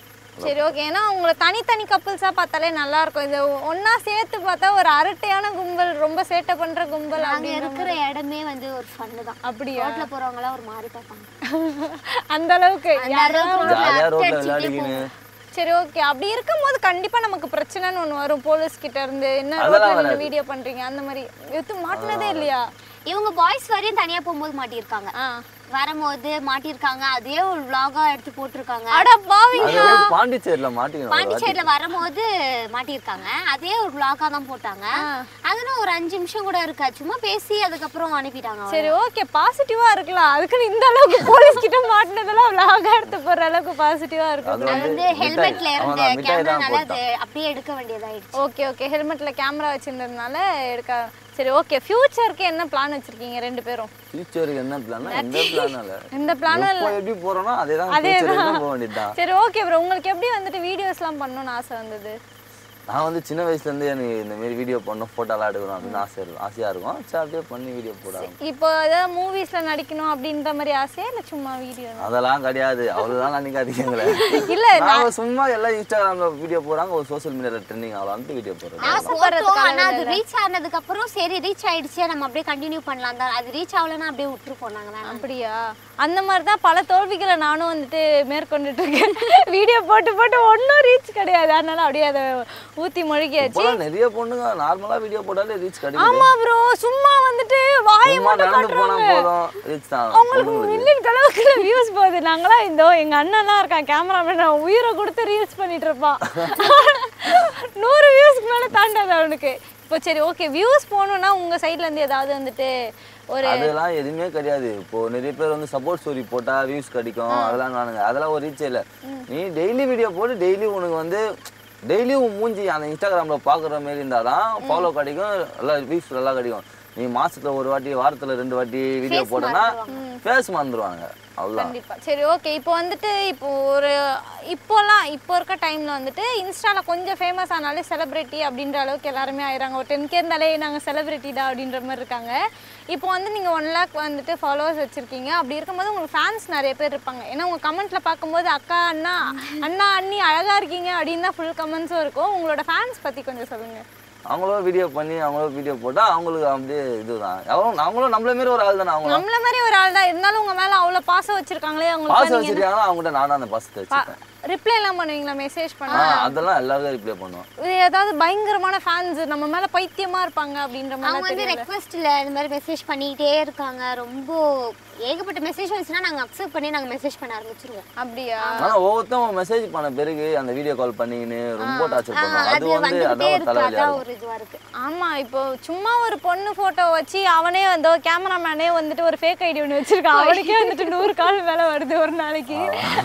சரி ஓகே ஏன்னா உங்களை தனித்தனி கப்புள்ஸாக பார்த்தாலே நல்லா இருக்கும் இது ஒன்றா சேர்த்து பார்த்தா ஒரு அரட்டையான கும்பல் ரொம்ப சேட்டை பண்ற கும்பல் நாங்க அப்படின்ற இருக்கிற இடமே வந்து ஒரு ஃபன்னு தான் அப்படியா ரோட்ல போறவங்க எல்லாம் ஒரு மாதிரி பார்ப்பாங்க அந்த அளவுக்கு அந்த யாரும் அளவுக்கு ரோட்ல ஜாலியா அரட்டை ரோட்ல அடிச்சுட்டே விளையாடிக்கின்னு போவோம். சரி ஓகே அப்படி இருக்கும்போது கண்டிப்பா நமக்கு பிரச்சனைன்னு ஒண்ணு வரும் போலீஸ் கிட்ட இருந்து என்ன அதெல்லாம் ரோட்ல வராது. வீடியோ பண்றீங்க அந்த மாதிரி எதுவும் மாட்டினதே இல்லையா இவங்க பாய்ஸ் வரையும் தனியா போகும்போது மாட்டியிருக்காங்க ஆ வரும்போது மாட்டியிருக்காங்க அதே ஒரு vlog-ஆ எடுத்து போட்டிருக்காங்க அட பாவிங்க அது வந்து பாண்டிச்சேரியில மாட்டிக்கணும் ஒரு வாட்டி. பாண்டிச்சேரியில வரும்போது மாட்டியிருக்காங்க அதே ஒரு vlog-ஆ தான் போட்டாங்க அதெல்லாம் ஒரு அஞ்சு நிமிஷம் கூட இருக்கா சும்மா பேசி அதுக்கப்புறம் அனுப்பிட்டாங்க அவ்வளவுதான். சரி ஓகே பாசிட்டிவா இருக்கலாம் அதுக்குன்னு இந்த அளவுக்கு போலீஸ் கிட்ட மாட்டினதெல்லாம் விலாக எடுத்து போற அளவுக்கு பாசிட்டிவா இருக்கும் அது அது வந்து வந்து ஹெல்மெட்ல மிட்டாய் இருந்த அவன் மிட்டாய் தான் கேமரானால அது போட்டான் அப்படியே எடுக்க வேண்டியதாயிடுச்சு ஓகே ஓகே ஹெல்மெட்ல கேமரா வச்சிருந்ததுனால எடுக்க சரி ஓகே ஃபியூச்சருக்கு என்ன பிளான் வச்சிருக்கீங்க ரெண்டு பேரும் ஃபியூச்சருக்கு என்ன பிளான்னா எந்த பிளான் இல்ல எந்த பிளானும் எப்போ எப்படி போறோம்னா அதே தான் அதேதான். ஃபியூச்சர் போக வேண்டியதுதான் சரி ஓகே ப்ரோ உங்களுக்கு எப்படி வந்துட்டு வீடியோஸ்லாம் பண்ணணும்னு ஆசை வந்தது நான் வந்து சின்ன வயசுல இருந்தே எனக்கு இந்த மாதிரி வீடியோ பண்ணணும் போட்டோலாம் எடுக்கணும் அப்படின்னு ஆசை இருக்கும் ஆசையா இருக்கும் சரி அப்படியே பண்ணி வீடியோ போடாங்க இப்போ ஏதாவது மூவிஸ்ல நடிக்கணும் அப்படின்ற மாதிரி ஆசையா இல்லை சும்மா வீடியோ அதெல்லாம் கிடையாது அவ்வளவுதான் நினைக்காதீங்களே இல்ல நாங்க சும்மா எல்லாம் இன்ஸ்டாகிராம்ல வீடியோ போறாங்க ஒரு சோஷியல் மீடியால ட்ரெண்டிங் ஆகலாம்னு வீடியோ போடுறோம் ஆசை போட்டோம் ஆனா அது ரீச் ஆனதுக்கு அப்புறம் சரி ரீச் ஆயிடுச்சு நம்ம அப்படியே கண்டினியூ பண்ணலாம் தான் அது ரீச் ஆகலன்னா அப்படியே விட்டுருப்போம் நாங்க வேணாம் அப்படியா அந்த மாதிரி தான் பல தோல்விகளை நானும் வந்துட்டு மேற்கொண்டுட்டு இருக்கேன் வீடியோ போட்டு போட்டு ஒன்றும் ரீச் கிடையாது அதனால அப்படியே அதை ஊத்தி மொழிகியாச்சு இப்போலாம் நிறைய பொண்ணுங்க நார்மலா வீடியோ போட்டாலே ரீச் கிடைக்கும் ஆமா ப்ரோ சும்மா வந்துட்டு வாயை சும்மா மட்டும் நடந்து போனா காட்டுறாங்க போதும் ரீச் தான் அவங்களுக்கு பொண்ணுங்களுக்கு. மில்லியன் கணக்குல வியூஸ் போகுது நாங்களாம் இந்த எங்க அண்ணன்லாம் இருக்கான் கேமராமேன் அவன் உயிரை கொடுத்து ரீல்ஸ் பண்ணிட்டு இருப்பான் நூறு வியூஸ்க்கு மேல தாண்டாது அவனுக்கு இப்போ சரி ஓகே வியூஸ் போகணும்னா உங்க சைட்ல இருந்து ஏதாவது வந்துட்டு ஒரு அதெல்லாம் எதுவுமே கிடையாது இப்போ நிறைய பேர் வந்து சப்போர்ட் ஸ்டோரி போட்டா வியூஸ் கிடைக்கும் அதெல்லாம் நானுங்க அதெல்லாம் ஒரு ரீச் இல்லை நீ டெய்லி வீடியோ போட்டு டெய்லி உனக்கு வந்து டெய்லி உன் மூஞ்சி அந்த இன்ஸ்டாகிராம்ல பாக்குற மாதிரி இருந்தாதான் ஃபாலோ கிடைக்கும் நல்லா வியூஸ் நல்லா கிடைக்கும் நீ மாசத்துல ஒரு வாட்டி வாரத்துல ரெண்டு வாட்டி வீடியோ போட்டனா ஃபேஸ் மறந்துடுவாங்க அவ்வளோதான் கண்டிப்பா சரி ஓகே இப்போ வந்துட்டு இப்போ ஒரு இப்போலாம் இப்போ இருக்க டைம்ல வந்துட்டு இன்ஸ்டால கொஞ்சம் ஃபேமஸ் ஆனாலே செலிபிரிட்டி அப்படின்ற அளவுக்கு எல்லாருமே ஆயிடுறாங்க ஒரு டென் கே இருந்தாலே நாங்கள் செலிபிரிட்டிடா அப்படின்ற மாதிரி இருக்காங்க இப்போ வந்து நீங்கள் ஒன் லேக் வந்துட்டு ஃபாலோவர்ஸ் வச்சிருக்கீங்க அப்படி இருக்கும்போது உங்களுக்கு ஃபேன்ஸ் நிறைய பேர் இருப்பாங்க ஏன்னா உங்கள் கமெண்ட்ல பார்க்கும்போது அக்கா அண்ணா அண்ணா அண்ணி அழகா இருக்கீங்க அப்படின்னு தான் ஃபுல் கமெண்ட்ஸும் இருக்கும் உங்களோட ஃபேன்ஸ் பத்தி கொஞ்சம் சொல்லுங்க அவங்களும் வீடியோ பண்ணி அவங்களும் வீடியோ போட்டா அவங்களுக்கு அப்படியே இதுதான் அவங்களும் அவங்களும் நம்மள மாரி ஒரு ஆள் தானே அவங்களும் நம்மள மாதிரி ஒரு ஆள் தான் இருந்தாலும் உங்க மேல அவ்வளவு பாசம் வச்சிருக்காங்களே பாசம் அவங்களுக்கு நீங்க வச்சிருக்காங்க அவங்ககிட்ட நானும் அந்த பாசத்தை வச்சுப்பேன் ரிப்ளை எல்லாம் பண்ணுவீங்களா மெசேஜ் ஆ பண்ணா அதெல்லாம் எல்லாருக்கும் ரிப்ளை பண்ணுவோம் இது ஏதாவது பயங்கரமான ஃபேன்ஸ் நம்ம மேல பைத்தியமா இருப்பாங்க அப்படின்ற அவங்க மாதிரி வந்து தெரியல ரெக்வஸ்ட்ல இந்த மாதிரி மெசேஜ் பண்ணிக்கிட்டே இருக்காங்க ரொம்ப ஏகப்பட்ட மெசேஜ் வந்துச்சுன்னா நாங்க அக்செப்ட் பண்ணி நாங்க மெசேஜ் பண்ண ஆரம்பிச்சிருவோம் அப்படியா ஆனா ஒவ்வொருத்தவங்க மெசேஜ் பண்ண பிறகு அந்த வீடியோ கால் பண்ணிக்கின்னு ரொம்ப டார்ச்சர் பண்ணுவாங்க அது அது வந்து வந்துகிட்டே அதான் ஒரு இருக்கு தலைவலியா அதான் இருக்கும் ஒரு இதுவா இருக்கு ஆமா இப்போ சும்மா ஒரு பொண்ணு போட்டோ வச்சு அவனே வந்து கேமராமேனே வந்துட்டு ஒரு ஃபேக் ஐடி ஒன்று வச்சிருக்கான் அவனுக்கே வந்துட்டு நூறு கால் மேல வருது ஒரு நாளைக்கு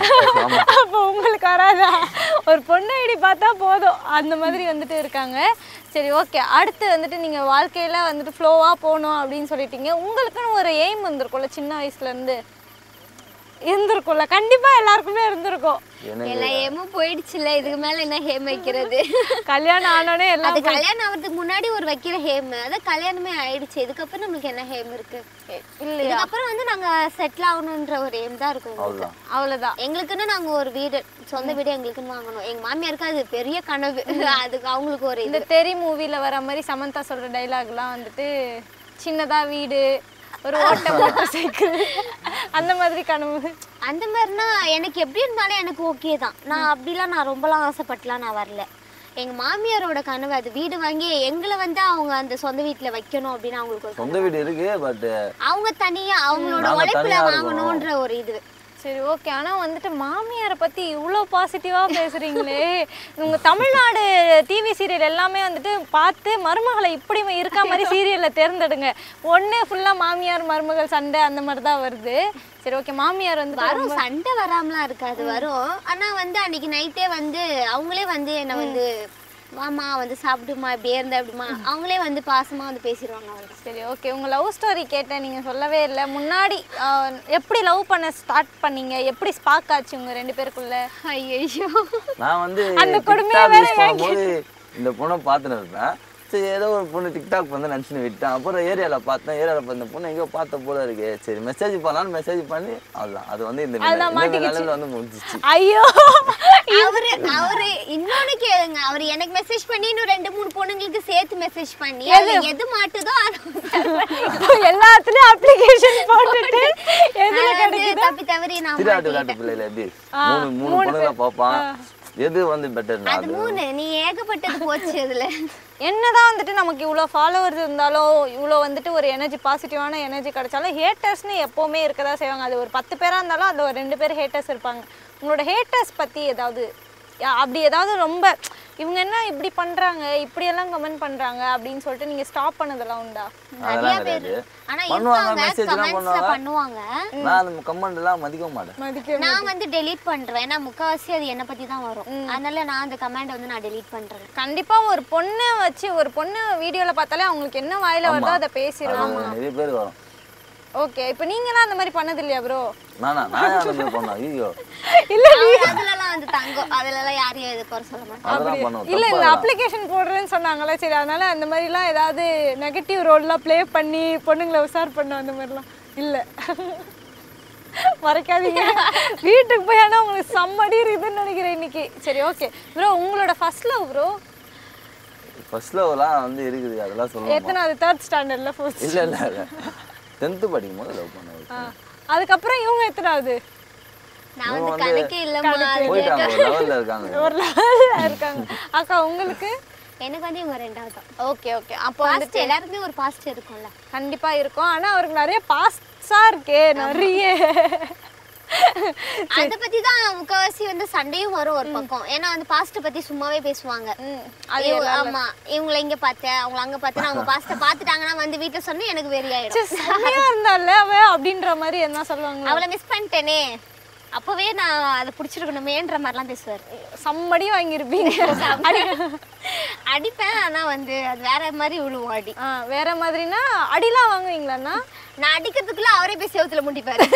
அப்போ உங்களுக்கு வராதா ஒரு பொண்ணு ஐடி பார்த்தா போதும் அந்த மாதிரி வந்துட்டு இருக்காங்க சரி ஓகே அடுத்து வந்துட்டு நீங்க வாழ்க்கையில வந்துட்டு ஃப்ளோவா போகணும் அப்படின்னு சொல்லிட்டீங்க உங்களுக்குன்னு ஒரு எய்ம் வந்திருக்கும்ல சின்ன வயசுல இருந்து இருந்திருக்கும்ல கண்டிப்பா எல்லாருக்குமே இருந்திருக்கும் எனக்கு எல்லா ஏமும் போயிடுச்சுல இதுக்கு மேல என்ன ஹேம் வைக்கிறது கல்யாணம் ஆனோடனே எல்லாம் அது கல்யாணம் ஆகிறதுக்கு முன்னாடி ஒரு வைக்கிற ஹேம் அதான் கல்யாணமே ஆயிடுச்சு இதுக்கப்புறம் நம்மளுக்கு என்ன ஹேம் இருக்கு இல்லையா இதுக்கப்புறம் வந்து நாங்க செட்டில் ஆகணுன்ற ஒரு எய்ம் தான் இருக்கும் எங்களுக்கு. அவ்வளவுதான் அவ்வளவுதான் எங்களுக்குன்னு நாங்க ஒரு வீடு சொந்த வீடு எங்களுக்குன்னு வாங்கணும் எங்க மாமியாருக்கு அது பெரிய கனவு அதுக்கு அவங்களுக்கு ஒரு இந்த இது தெரி மூவில வர மாதிரி சமந்தா சொல்ற டைலாக்லாம் வந்துட்டு சின்னதா வீடு ஒரு ஓட்ட மோட்டார் சைக்கிள் அந்த மாதிரி கனவு அந்த மாதிரினா எனக்கு எப்படி இருந்தாலும் எனக்கு ஓகே தான் நான் அப்படிலாம் நான் ரொம்பலாம் ஆசைப்பட்டுலாம் நான் வரல எங்க மாமியாரோட கனவு அது வீடு வாங்கி எங்களை வந்து அவங்க அந்த சொந்த வீட்டுல வைக்கணும் அப்படின்னு அவங்களுக்கு ஒரு சொந்த வீடு இருக்கு பட் அவங்க தனியா அவங்களோட நாங்க உழைப்புல தனியா இருக்கணும். வாங்கணும்ன்ற ஒரு இது சரி ஓகே ஆனா வந்துட்டு மாமியாரை பத்தி இவ்வளோ பாசிட்டிவா பேசுறீங்களே உங்க தமிழ்நாடு டிவி சீரியல் எல்லாமே வந்துட்டு பார்த்து மருமகளை இப்படி இருக்க மாதிரி சீரியல்ல தேர்ந்தெடுங்க ஒண்ணே ஃபுல்லா மாமியார் மருமகள் சண்டை அந்த மாதிரி தான் வருது சரி ஓகே மாமியார் வந்து வரும் சண்டை வராமலாம் இருக்காது வரும் ஆனா வந்து அன்னைக்கு நைட்டே வந்து அவங்களே வந்து என்ன வந்து வாமா வந்து சாப்பிடுமா இப்படியே இருந்தா அப்படிமா அவங்களே வந்து பாசமா வந்து பேசிடுவாங்க அவங்க சரி ஓகே உங்க லவ் ஸ்டோரி கேட்டேன் நீங்க சொல்லவே இல்லை முன்னாடி ஆஹ், எப்படி லவ் பண்ண ஸ்டார்ட் பண்ணீங்க எப்படி ஸ்பாக் ஆச்சு உங்க ரெண்டு பேருக்குள்ள ஐயோ நான் வந்து அந்த கொடுமையை TikTok வேற யூஸ் பண்ணும்போது இந்த பொண்ணை பார்த்துன்னு இருப்பேன் சரி ஏதோ ஒரு பொண்ணு டிக்டாக் வந்து நினச்சின்னு விட்டேன் அப்புறம் ஏரியாவில் பார்த்தேன் ஏரியாவில் பார்த்த இந்த பொண்ணு எங்கேயோ பார்த்த போல இருக்கு சரி மெசேஜ் பண்ணலான்னு மெசேஜ் பண்ணி அதுதான் அது வந்து இந்த நிலை- இந்த நிலையில வந்து முடிஞ்சிச்சு ஐயோ அவரு அவரு இன்னொன்னு கேளுங்க அவரு எனக்கு மெசேஜ் பண்ணி இன்னும் ரெண்டு மூணு பொண்ணுங்களுக்கு சேர்த்து மெசேஜ் பண்ணி அதுல எது மாட்டுதோ அது எல்லாத்துலயும் அப்ளிகேஷன் போட்டுட்டு எதுல அது வந்து கிடைக்குது தப்பி தவறி நான் திராட்டு விளையாட்டு பிள்ளைல எப்படி மூணு மூணு பொண்ணுங்களை பார்ப்பான் எது வந்து பெட்டர் அது மூணு நீ ஏகப்பட்டது போச்சு அதுல என்னதான் வந்துட்டு நமக்கு இவ்வளோ ஃபாலோவர்ஸ் இருந்தாலும் இவ்வளோ வந்துட்டு ஒரு எனர்ஜி பாசிட்டிவான எனர்ஜி கிடைச்சாலும் ஹேட்டர்ஸ்னு எப்போவுமே இருக்க தான் செய்வாங்க அது ஒரு பத்து பேராக இருந்தாலும் அது ஒரு ரெண்டு பேர் ஹேட்டர்ஸ் இருப்பாங்க உங்களோட ஹேட்டர்ஸ் பற்றி ஏதாவது யா- அப்படி ஏதாவது ரொம்ப இவங்க என்ன இப்படி பண்ணுறாங்க இப்படியெல்லாம் கமெண்ட் பண்ணுறாங்க அப்படின்னு சொல்லிட்டு நீங்கள் ஸ்டாப் பண்ணதெல்லாம் உண்டா நிறைய அதெல்லாம் பேர் கிடையாது ஆனா பண்ணுவாங்க இருக்காங்க மெசேஜ் எல்லாம் கமெண்ட்ஸ்ல பண்ணுவாங்க பண்ணுவாங்க நான் அந்த கமெண்ட் எல்லாம் மதிக்க மாட்டேன் மதிக்க நான் வந்து டெலீட் பண்றேன் ஏன்னா முக்காவாசி அது என்ன பத்தி தான் வரும் அதனால நான் அந்த கமெண்ட் வந்து நான் டெலீட் பண்றேன் கண்டிப்பா ஒரு பொண்ணை வச்சு ஒரு பொண்ணு வீடியோல பார்த்தாலே அவங்களுக்கு என்ன வாயில வருதோ அதை பேசிடுவாங்க அது நிறைய பேர் வரும் ஓகே இப்போ நீங்களாம் அந்த மாதிரி பண்ணது இல்லையா ப்ரோ நானா நான் அந்த மாதிரி பண்ணேன் ஐயோ இல்ல அதுலலாம் வந்து தங்கம் அதுலலாம் யாரையும் எது குறை சொல்ல மாட்டேன் அதெல்லாம் பண்ணுவோம் இல்ல தப்பு இந்த அப்ளிகேஷன் போடுறேன்னு சொன்னாங்கல்ல சரி அதனால அந்த மாதிரிலாம் ஏதாவது நெகட்டிவ் ரோல்லாம் ப்ளே பண்ணி பொண்ணுங்களை உசார் பண்ணோம் அந்த மாதிரிலாம் இல்ல மறைக்காதீங்க வீட்டுக்கு போய் ஆனா உங்களுக்கு செம்மடி இருக்குதுன்னு நினைக்கிறேன் இன்னைக்கு சரி ஓகே ப்ரோ உங்களோட ஃபர்ஸ்ட் லவ் ப்ரோ ஃபர்ஸ்ட் லவ்லாம் வந்து இருக்குது அதெல்லாம் சொல்லணும் எத்தனாவது தேர்ட் ஸ்டாண்டர்ட்ல ஃபோர்த் இல்ல இல்ல இல்ல டென்த்து படிக்கும் போது லவ் பண்ணது அதுக்கப்புறம் இவங்க எத்தனாவது நான் இவங்க வந்து வந்து கணக்கே இல்லம்மா அது போயிட்டாங்க கேட்க. ஒரு லெவல்ல இருக்காங்க ஒரு லெவலில் இருக்காங்க அக்கா உங்களுக்கு எனக்கு வந்து இவங்க ரெண்டாவது தான் ஓகே ஓகே அப்போ பாஸ்ட் வந்துட்டு எல்லாருக்குமே ஒரு பாஸ்ட் இருக்கும்ல கண்டிப்பா இருக்கும் ஆனா அவருக்கு நிறைய பாஸ்டா இருக்கே நிறைய அத பத்தி தான் முக்கவாசி வந்து சண்டையும் வரும் ஒரு பக்கம் ஏன்னா வந்து பாஸ்ட பத்தி சும்மாவே பேசுவாங்க அது இவ- ஆமா இவங்கள இங்க பார்த்தேன் அவங்கள அங்க பார்த்தேன் அவங்க பாஸ்ட பாத்துட்டாங்கன்னா வந்து வீட்டுல சொன்னா எனக்கு வெறி ஆயிடும் செம்மையா இருந்தால அவ அப்படின்ற மாதிரி என்ன சொல்லுவாங்க அவளை மிஸ் பண்ணிட்டேனே அப்பவே நான் அதை பிடிச்சிருக்கணுமேன்ற மாதிரிலாம் பேசுவார் சம்மடி வாங்கியிருப்பீங்க அடிப்பேன் ஆனா வந்து அது வேற மாதிரி விழுவும் அடி ஆ, வேற மாதிரினா அடிலாம் வாங்குவீங்களாண்ணா நான் அடிக்கிறதுக்குள்ள அவரே போய் செவத்துல முட்டிப்பாரு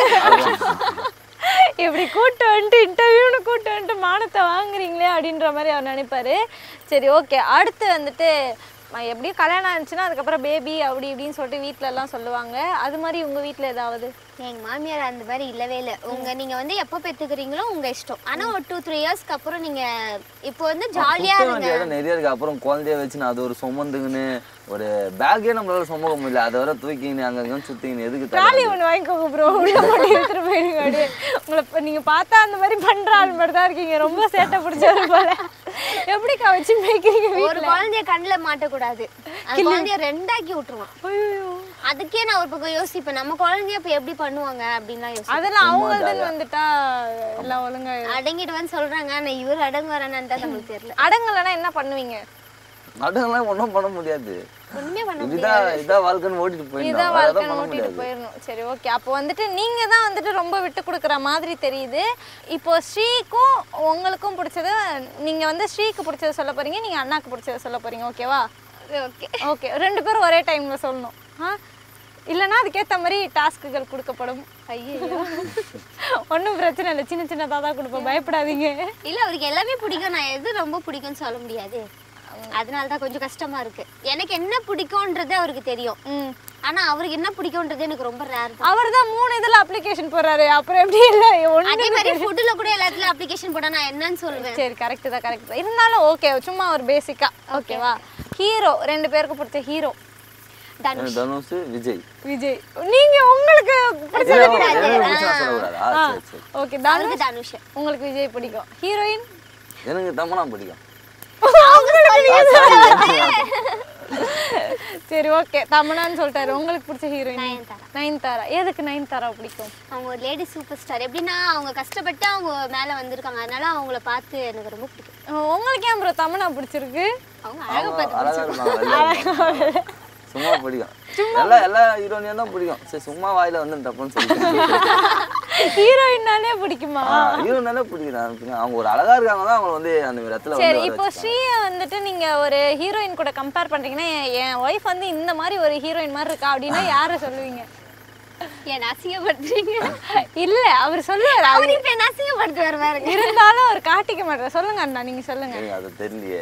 இப்படி கூட்டு வந்துட்டு இன்டர்வியூன்னு கூட்டு வந்துட்டு மானத்தை வாங்குறீங்களே அப்படின்ற மாதிரி அவர் நினைப்பாரு சரி ஓகே அடுத்து வந்துட்டு ம, எப்படியும் கல்யாணம் ஆச்சுன்னா அதுக்கப்புறம் பேபி அப்படி இப்படின்னு சொல்லிட்டு வீட்ல எல்லாம் சொல்லுவாங்க அது மாதிரி உங்க வீட்ல ஏதாவது எங்க மாமியார் அந்த மாதிரி இல்லவே இல்லை உங்க நீங்க வந்து எப்போ பெத்துக்கிறீங்களோ உங்க இஷ்டம் ஆனா ஒரு டூ த்ரீ இயர்ஸ்க்கு அப்புறம் நீங்க இப்போ வந்து ஜாலியா சுத்த இருங்க வேண்டிய இடம் நிறைய இருக்கு அப்புறம் குழந்தைய வச்சு நான் அது ஒரு சுமந்துங்கன்னு ஒரு பேக்கே நம்மளால சுமக்க முடியல அதை வர தூக்கின்னு அங்கங்க சுத்திங்கன்னு எதுக்கு ட்ராலி தலை ஒன்று வாங்கிக்கோங்க ப்ரோ உள்ள போட்டு எடுத்துட்டு போயிடுங்க அப்படியே உங்களை இப்ப நீங்க பார்த்தா அந்த மாதிரி பண்ற ஆள் மாதிரி தான் இருக்கீங்க ரொம்ப சேட்டை பிடிச்சவர் போல எப்படிக்கா வச்சு மேய்க்கிறீங்க ஒரு வீட்டுல குழந்தைய கண்ணுல மாட்டக்கூடாது அந்த குழந்தைய ரெண்டாக்கி விட்டுருவான் ஐயோ அதுக்கே நான் ஒரு பக்கம் யோசிப்பேன் நம்ம குழந்தைய இப்ப எப்படி பண்ணுவாங்க அப்படின்லாம் யோசிப்பேன் அதெல்லாம் அவங்கள்ட்ட வந்துட்டா எல்லாம் ஒழுங்கா அடங்கிட்டு வந்து சொல்றாங்க ஆனா இவர் அடங்கு வரானு தான் நம்மளுக்கு தெரியல அடங்கலைன்னா என்ன பண்ணுவீங்க நடுங்கெல்லாம் ஒன்றும் பண்ண முடியாது ஒண்ணுமே பண்ண இதுதான் இதான் வாழ்க்கைன்னு ஓட்டிட்டு போயிடணும் இதான் வேற வாழ்க்கை எதுவும் பண்ண ஓட்டிட்டு முடியாது போயிடணும் சரி ஓகே அப்போ வந்துட்டு நீங்க தான் வந்துட்டு ரொம்ப விட்டு கொடுக்குற மாதிரி தெரியுது இப்போ ஸ்ரீக்கும் உங்களுக்கும் பிடிச்சது நீங்க வந்து ஸ்ரீக்கு பிடிச்சத சொல்ல போறீங்க நீங்க அண்ணாக்கு பிடிச்சத சொல்ல போறீங்க ஓகேவா ஓகே ஓகே ரெண்டு பேரும் ஒரே டைம்ல சொல்லணும் ஆ இல்லைன்னா அதுக்கேற்ற மாதிரி டாஸ்க்குகள் கொடுக்கப்படும் ஐயோ ஒன்றும் பிரச்சனை இல்லை சின்ன சின்னதாக தான் கொடுப்போம் பயப்படாதீங்க இல்ல அவருக்கு எல்லாமே பிடிக்கும் நான் எது ரொம்ப பிடிக்கும்னு சொல்ல முடியாது அதனால தான் கொஞ்சம் கஷ்டமா இருக்கு எனக்கு என்ன பிடிக்கும்ன்றது அவருக்கு தெரியும் ம் ஆனா அவருக்கு என்ன பிடிக்கும்ன்றது எனக்கு ரொம்ப ரேர் அவர் தான் மூணு இதில் அப்ளிகேஷன் போடுறாரு அப்புறம் எப்படி இல்லை ஒன்று அதே மாதிரி ஃபுட்டுல கூட எல்லாத்துலயும் அப்ளிகேஷன் போட நான் என்னன்னு சொல்லுவேன் சரி கரெக்ட் தான் கரெக்ட் தான் இருந்தாலும் ஓகே சும்மா ஒரு பேசிக்கா ஓகேவா ஹீரோ ரெண்டு பேருக்கு பிடிச்ச ஹீரோ தனுஷ் தனுஷ் விஜய் விஜய் நீங்க உங்களுக்கு பிடிச்ச இல்ல, எனக்கு பிடிச்ச நான் சொல்லக்கூடாதா சரி சரி ஓகே தனுஷ் அவருக்கு தனுஷ் உங்களுக்கு விஜய் பிடிக்கும் ஹீரோயின் எனக்கு தமனா பிடிக்கும் சரி ஓகே தமனான்னு சொல்லிட்டாரு உங்களுக்கு பிடிச்ச ஹீரோயின் நயன்தாரா. நயன்தாரா எதுக்கு நயன்தாரா பிடிக்கும் அவங்க ஒரு லேடி சூப்பர் ஸ்டார் எப்படின்னா அவங்க கஷ்டப்பட்டு அவங்க மேல வந்திருக்காங்க அதனால அவங்கள பார்த்து எனக்கு ரொம்ப பிடிக்கும் அஹ் உங்களுக்கு ஏன் ப்ரோ தமனா பிடிச்சிருக்கு அவங்க அழகை அவங்க பார்த்து அழகா இருப்பாங்க வெள்ளையா இருப்பாங்க. சும்மா பிடிக்கும் எல்லா எல்லா ஹீரோனியும் தான் பிடிக்கும் சரி சும்மா வாயில வந்து டப்புன்னு சொல்லிட்டு ஹீரோயின்னாலே பிடிக்குமா ஹீரோனாலே பிடிக்கும் அவங்க ஒரு அழகா இருக்காங்க தான் அவங்க வந்து அந்த மாதிரி இடத்துல சரி வந்து இப்போ ஸ்ரீயை வந்துட்டு நீங்க ஒரு ஹீரோயின் கூட கம்பேர் பண்றீங்கன்னா என்- என் ஒய்ஃப் வந்து இந்த மாதிரி ஒரு ஹீரோயின் மாதிரி இருக்கா அப்படின்னா யாரை சொல்லுவீங்க என்ன அசிங்கப்படுத்துறீங்க இல்ல அவர் சொல்லுவார் அவர் இப்ப என்ன அசிங்கப்படுத்துவார் பாருங்க இருந்தாலும் அவர் காட்டிக்க மாட்டார் சொல்லுங்க அண்ணா நீங்க சொல்லுங்க எனக்கு அது தெரியலையே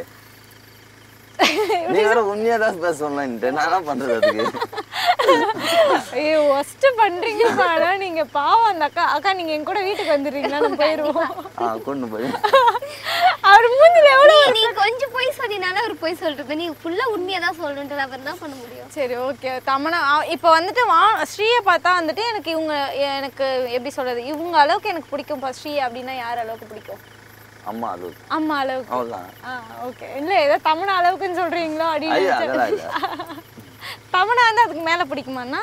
நீ வேற உண்மையா தான் பேச சொன்னேன்ட்டு நான் என்ன பண்றது அதுக்கு ஐயோ ஒஸ்ட் பண்றீங்க பாடா நீங்க பாவம் அந்த அக்கா அக்கா நீங்க என் கூட வீட்டுக்கு வந்துடுறீங்களா நம்ம போயிருவோம் ஆ கொண்டு போய் அவர் மூஞ்சில எவ்வளவு நீ நீ கொஞ்சம் போய் சொன்னீனால அவர் போய் சொல்றது நீ ஃபுல்லா உண்மையா தான் சொல்லணுன்ற அவர் தான் பண்ண முடியும் சரி ஓகே தமனா அ- இப்போ வந்துட்டு வா ஸ்ரீயை பார்த்தா வந்துட்டு எனக்கு இவங்க எனக்கு எப்படி சொல்றது இவங்க அளவுக்கு எனக்கு பிடிக்கும் ஸ்ரீ அப்படின்னா யார் அளவுக்கு பிடிக்கும் அம்மா அது அம்மா அளவுக்கு அவ்வளோதான் ஆ ஓகே இல்ல ஏதோ தமனா அளவுக்குன்னு சொல்றீங்களோ அப்படின்னு ஐயா நினைச்சேன். அதெல்லாம் இல்லை தமனா வந்து அதுக்கு மேல பிடிக்குமாண்ணா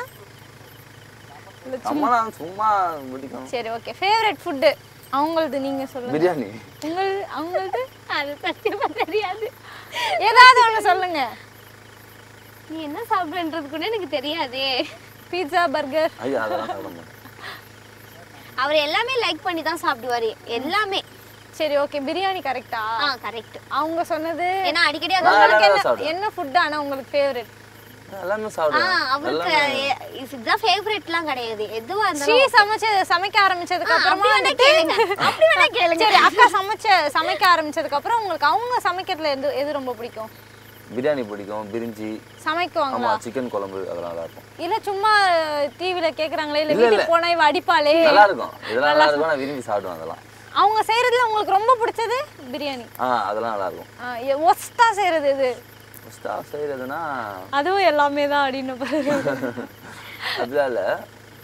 அம்மா நான் சும்மா பிடிக்கும் சரி ஓகே ஃபேவரட் ஃபுட்டு அவங்களது நீங்க சொல்லுங்க பிரியாணி உங்கள் அவங்களது அது சத்தியமா தெரியாது ஏதாவது ஒண்ணு சொல்லுங்க நீ என்ன சாப்பிடுன்றது கூட எனக்கு தெரியாதே பீட்சா பர்கர் ஐயா அதெல்லாம் சாப்பிட மாட்டேன் அவர் எல்லாமே லைக் பண்ணி தான் சாப்பிடுவாரு எல்லாமே சரி ஓகே பிரியாணி கரெக்டா ஆ கரெக்ட் அவங்க சொன்னது ஏன்னா அடிக்கடி நான் அதான் உங்களுக்கு எல்லாமே என்ன சாப்பிடுவேன். என்ன ஃபுட் ஆனா உங்களுக்கு ஃபேவரட் எல்லாமே ஆ சாப்பிடுவேன் அவருக்கு எல்லாமே எ- இதுதான் ஃபேவரட்லாம் கிடையாது எதுவா ஸ்ரீ இருந்தாலும் சமைச்சு சமைக்க ஆரம்பிச்சதுக்கு அப்புறமா அப்படி வேணா வந்துட்டு கேளுங்க அப்படி வேணா கேளுங்க சரி அக்கா சமைச்ச சமைக்க ஆரம்பிச்சதுக்கு அப்புறம் உங்களுக்கு அவங்க சமைக்கிறதுல எது எது ரொம்ப பிடிக்கும் பிரியாணி பிடிக்கும் பிரிஞ்சி சமைக்குவாங்களா ஆமா சிக்கன் குழம்பு அதெல்லாம் நல்லா இருக்கும் இல்ல சும்மா டிவில கேக்குறாங்களே இல்ல இல்ல, வீட்டுக்கு இல்ல. போனா இவ அடிப்பாளே நல்லா இருக்கும் இதெல்லாம் நல்லா இருக்கும் நான் விரும்பி சாப்பிடுவேன் அதெல்லாம் அவங்க செய்யறதுல உங்களுக்கு ரொம்ப பிடிச்சது பிரியாணி ஆ அதெல்லாம் நல்லா இருக்கும் ஒஸ்டா செய்யறது எது ஸ்டாஃப் செய்யறதுன்னா அதுவும் எல்லாமே தான் அப்படின்னு பாரு அப்படிலாம் இல்லை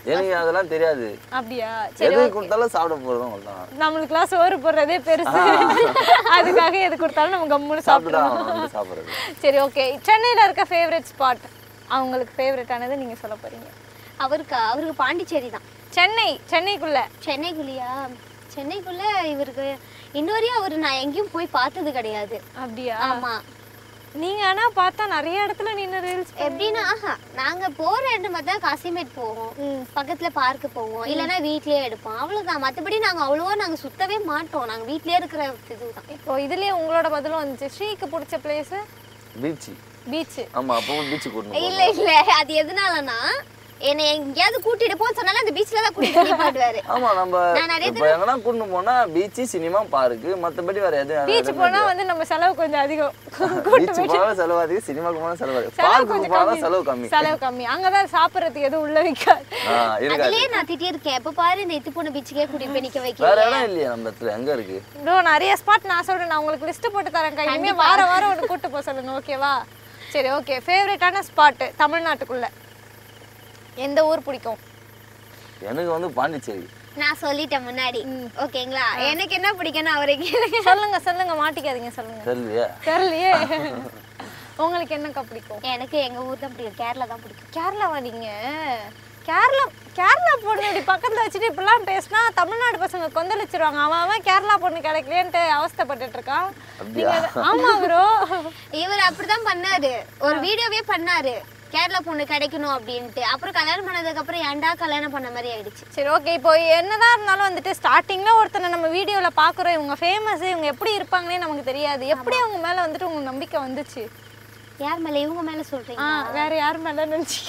எனக்கு அதெல்லாம் தெரியாது அப்படியா சரி எது கொடுத்தாலும் சாப்பிட போறதும் அவ்வளவுதான் நம்மளுக்குலாம் சோறு போடுறதே பெருசு அதுக்காக எது கொடுத்தாலும் நம்ம கம்முன்னு சாப்பிட்டு தான் சாப்பிடுவோம் ஆகணும், வந்து சாப்பிடுறது சரி ஓகே சென்னையில இருக்க ஃபேவரட் ஸ்பாட் அவங்களுக்கு ஃபேவரட்டானது நீங்க சொல்ல போறீங்க அவருக்கு அவருக்கு பாண்டிச்சேரி தான் சென்னை சென்னைக்குள்ள சென்னைக்குள்ளேயா சென்னைக்குள்ள இவருக்கு இன்னொரையும் அவர் நான் எங்கேயும் போய் பார்த்தது கிடையாது அப்படியா ஆமா நீங்க ஆனா பார்த்தா நிறைய இடத்துல நின்று ரீல்ஸ் எப்படின்னா ஆஹா, நாங்க போற இடம் பார்த்தா காசிமேட் போவோம் பக்கத்துல பார்க்கு போவோம் இல்லைன்னா வீட்லயே எடுப்போம் அவ்வளவுதான் மத்தபடி நாங்க அவ்வளவா நாங்க சுத்தவே மாட்டோம் நாங்க வீட்லயே இருக்கிற இதுதான் இப்போ இதுலயே உங்களோட பதிலும் வந்துச்சு ஸ்ரீக்கு பிடிச்ச பிளேஸ் பீச் பீச் ஆமா அப்போ பீச் கூட்டணும் இல்ல இல்ல அது எதனாலனா என்னை எங்கேயாவது கூட்டிட்டு போன்னு சொன்னாலும் அந்த பீச்ல தான் கூட்டிட்டு போய் பாடுவாரு ஆமா நம்ம நான் நிறைய இப்ப எங்கன்னா கூட்டு போனா பீச் சினிமா பார்க்கு மத்தபடி வேற எதுவும் பீச் போனா வந்து நம்ம செலவு கொஞ்சம் அதிகம் பீச் போனாலும் செலவு அதிகம் சினிமாக்கு போனா செலவு அதிகம் செலவு பார்க்கு கொஞ்சம் போனா கம்மி செலவு கம்மி செலவு கம்மி அங்கதான் சாப்பிடறதுக்கு எதுவும் உள்ள வைக்காது ஆ, இருக்காது அதுலயே நான் திட்டி இருக்கேன் எப்ப பாரு இந்த இத்து போன பீச்சுக்கே கூட்டிட்டு போய் நிக்க வேற வைக்கிறேன் இடம் இல்லையா நம்ம இடத்துல எங்க இருக்கு ப்ரோ நிறைய ஸ்பாட் நான் சொல்றேன் நான் உங்களுக்கு லிஸ்ட் போட்டு தரேன் கை இனிமே வார வாரம் ஒன்று கூட்டு போக சொல்லுங்க ஓகேவா சரி ஓகே ஃபேவரட்டான ஸ்பாட் தமிழ்நாட்டுக்குள்ள எந்த ஊர் பிடிக்கும் எனக்கு வந்து பாண்டிச்சேரி நான் சொல்லிட்டேன் முன்னாடி ஓகேங்களா எனக்கு என்ன பிடிக்கும்னு அவரை கேளுங்க சொல்லுங்க சொல்லுங்க மாட்டிக்காதீங்க சொல்லுங்க தெரியலையா தெரியலையே உங்களுக்கு என்னக்கா பிடிக்கும் எனக்கு எங்க ஊர் தான் பிடிக்கும் கேரளா தான் பிடிக்கும் கேரளாவா நீங்க கேரளா கேரளா பொண்ணு இப்படி பக்கத்துல வச்சுட்டு இப்படிலாம் பேசினா தமிழ்நாடு பசங்க கொந்தளிச்சிருவாங்க அவன் அவன் கேரளா பொண்ணு கிடைக்கலையேன்ட்டு அவஸ்தைப்பட்டுட்டு இருக்கான் அப்படியா? நீங்க ஆமா ப்ரோ இவர் அப்படிதான் பண்ணாரு ஒரு வீடியோவே பண்ணாரு கேரளா பொண்ணு கிடைக்கணும் அப்படின்ட்டு அப்புறம் கல்யாணம் பண்ணதுக்கு அப்புறம் ஏன்டா கல்யாணம் பண்ண மாதிரி ஆயிடுச்சு சரி ஓகே இப்போ என்னதான் இருந்தாலும் வந்துட்டு ஸ்டார்டிங்ல ஒருத்தனை நம்ம வீடியோல பாக்குறோம் இவங்க ஃபேமஸ் இவங்க எப்படி இருப்பாங்கன்னே நமக்கு தெரியாது எப்படி அவங்க மேல வந்துட்டு உங்களுக்கு நம்பிக்கை வந்துச்சு யார் மேல இவங்க மேல ஆ சொல்றீங்க வேற யார் மேல நினைச்சீங்க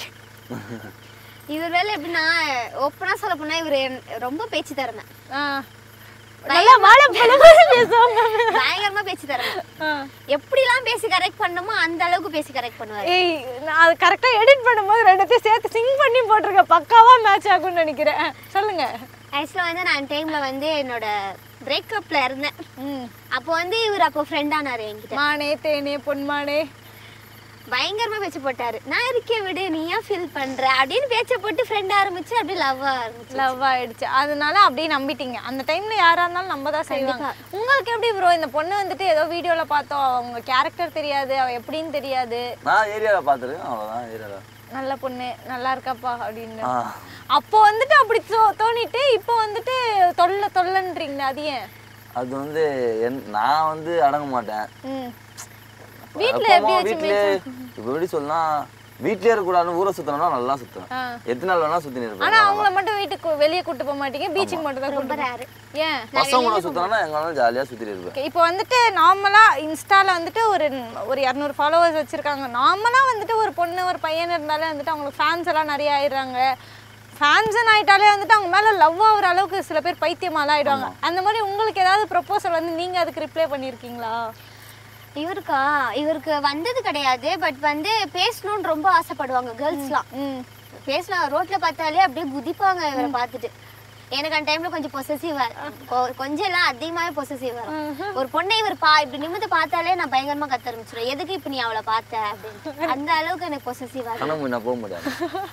இவர் வேலை எப்படின்னா ஒப்பனா சொல்ல போனா இவர் ரொம்ப பேச்சு திறமை ஆ நல்லா வாழைப்பழம் மாதிரி பேசுவாங்க பயங்கரமா பேச்சு திறமை ஆ. எப்படிலாம் பேசி கரெக்ட் பண்ணணுமோ அந்த அளவுக்கு பேசி கரெக்ட் பண்ணுவாரு ஏய் நான் அது கரெக்டா எடிட் பண்ணும்போது ரெண்டுத்தையும் சேர்த்து சிங் பண்ணி போட்டிருக்க பக்காவா மேட்ச் ஆகும்னு நினைக்கிறேன் சொல்லுங்க ஆக்சுவலாக வந்து நான் டைம்ல வந்து என்னோட பிரேக்கப்ல இருந்தேன் ம் அப்போ வந்து இவர் அப்போ ஃப்ரெண்ட் ஆனாரு என்கிட்ட மானே தேனே பொன்மானே பயங்கரமா பேச்சு போட்டாரு நான் இருக்கே விடு நீ ஏன் ஃபீல் பண்ற அப்படின்னு பேச்ச போட்டு ஃப்ரெண்ட் ஆரம்பிச்சு அப்படியே லவ் ஆரம்பிச்சு லவ் ஆயிடுச்சு அதனால அப்படியே நம்பிட்டீங்க அந்த டைம்ல யாரா இருந்தாலும் நம்ம தான் செய்வாங்க உங்களுக்கு எப்படி ப்ரோ இந்த பொண்ணு வந்துட்டு ஏதோ வீடியோல பார்த்தோம் அவங்க கேரக்டர் தெரியாது அவ எப்படின்னு தெரியாது நான் ஏரியால பார்த்துருக்கேன் அவ்வளவுதான் ஏரியால நல்ல பொண்ணு நல்லா இருக்காப்பா அப்படின்னு ஆ அப்போ வந்துட்டு அப்படி தோ தோணிட்டு இப்போ வந்துட்டு தொல்லை தொல்லைன்றீங்க அது ஏன் அது வந்து என் நான் வந்து அடங்க மாட்டேன் ம் வீட்ல எப்பவுமே எப்படி வச்சு வீட்லயே இப்போ எப்படி சொல்லலாம் வீட்லயே இருக்கக்கூடாதுன்னு ஊரை சுத்தணும்னா நல்லா சுத்துவேன் ஆ. எத்தனை நாள் வேணா சுத்தினு ஆனா இருப்பேன் அவங்கள மட்டும் வீட்டுக்கு வெளியே கூட்டு போக மாட்டீங்க பீச்சுக்கு மட்டும் தான் கூட்டு ரேரு ஏன் பசங்க கூட சுத்தணும்னா எங்க வேணாலும் ஜாலியா சுத்திட்டு இருப்பேன் Okay, இப்போ வந்துட்டு நார்மலாக இன்ஸ்டால வந்துட்டு ஒரு ஒரு இரநூறு ஃபாலோவர்ஸ் வச்சுருக்காங்க நார்மலாக வந்துட்டு ஒரு பொண்ணு ஒரு பையன் இருந்தாலே வந்துட்டு அவங்களுக்கு ஃபேன்ஸ் எல்லாம் நிறைய ஆயிடுறாங்க ஃபேன்ஸ்ன்னு ஆயிட்டாலே வந்துட்டு அவங்க மேலே லவ் ஆகுற அளவுக்கு சில பேர் பைத்தியமாலாம் ஆயிடுவாங்க அந்த மாதிரி உங்களுக்கு ஏதாவது ப்ரொப்போசல் வந்து நீங்கள் அதுக்கு ரிப்ளை பண்ணியிருக்கீங்களா இவருக்கா இவருக்கு வந்தது கிடையாது பட் வந்து பேசணும்னு ரொம்ப ஆசைப்படுவாங்க கேர்ள்ஸ்லாம் ம் பேசலாம் ரோட்ல பார்த்தாலே அப்படியே குதிப்பாங்க இவரை பார்த்துட்டு எனக்கு அந்த டைம்ல கொஞ்சம் பொசசிவ் கொஞ்சம் எல்லாம் அதிகமாவே பொசசிவ் வரும் ஒரு பொண்ணை இவர் பா இப்படி நிமிந்து பார்த்தாலே நான் பயங்கரமா கத்த ஆரம்பிச்சிடும் எதுக்கு இப்ப நீ அவளை பார்த்த அப்படின்னு அந்த அளவுக்கு எனக்கு பொசசிவ் வரும் ஆனா நான் போக முடியாது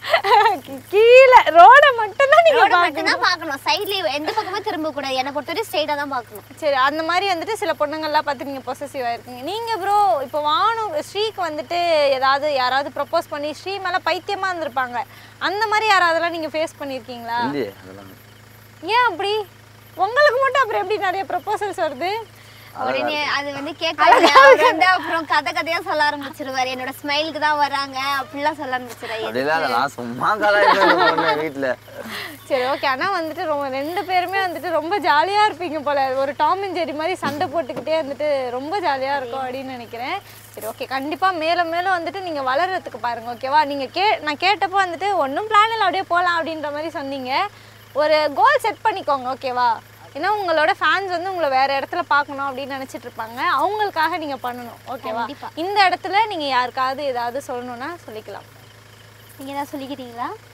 கீழே ரோடை மட்டும்தான் நீங்கள் ரோட மட்டும் தான் பார்க்கணும் சைட்ல எந்த பக்கமும் திரும்ப கூடாது என்னை பொறுத்தவரை ஸ்ட்ரெயிட்டா தான் பார்க்கணும் சரி அந்த மாதிரி வந்துட்டு சில பொண்ணுங்கள்லாம் பார்த்து நீங்கள் பொசசிவ் ஆயிருக்கீங்க நீங்கள் ப்ரோ இப்போ வானு ஸ்ரீக்கு வந்துட்டு ஏதாவது யாராவது ப்ரப்போஸ் பண்ணி ஸ்ரீ மேலே பைத்தியமாக இருந்திருப்பாங்க அந்த மாதிரி யாராவதெல்லாம் நீங்கள் ஃபேஸ் பண்ணியிருக்கீங்களா இல்லையே அதெல்லாம் ஏன் அப்படி உங்களுக்கு மட்டும் அப்புறம் எப்படி நிறைய ப்ரப்போசல்ஸ் வருது உடனே அது வந்து கேட்காது அவர் வந்து அப்புறம் கதை கதையா சொல்ல ஆரம்பிச்சிருவாரு என்னோட ஸ்மைலுக்கு தான் வராங்க அப்படிலாம் சொல்ல ஆரம்பிச்சிருவாரு அப்படிலாம் இல்லை நான் சும்மா கலாய்ப்பேன் வீட்டுல சரி ஓகே ஆனால் வந்துட்டு ரொம்ப ரெண்டு பேருமே வந்துட்டு ரொம்ப ஜாலியாக இருப்பீங்க போல ஒரு டாம் அண்ட் ஜெரி மாதிரி சண்டை போட்டுக்கிட்டே வந்துட்டு ரொம்ப ஜாலியாக இருக்கும் அப்படின்னு நினைக்கிறேன் சரி ஓகே கண்டிப்பாக மேலும் மேலும் வந்துட்டு நீங்கள் வளர்றதுக்கு பாருங்க ஓகேவா நீங்கள் கே நான் கேட்டப்போ வந்துட்டு ஒன்றும் பிளான் இல்லை அப்படியே போகலாம் அப்படின்ற மாதிரி சொன்னீங்க ஒரு கோல் செட் பண்ணிக்கோங்க ஓகேவா ஏன்னா உங்களோட ஃபேன்ஸ் வந்து உங்களை வேற இடத்துல பார்க்கணும் அப்படின்னு நினைச்சிட்டு இருப்பாங்க அவங்களுக்காக நீங்க பண்ணணும் ஓகேவா கண்டிப்பா. இந்த இடத்துல நீங்க யாருக்காவது ஏதாவது சொல்லணும்னா சொல்லிக்கலாம் நீங்க ஏதாவது சொல்லிக்கிறீங்களா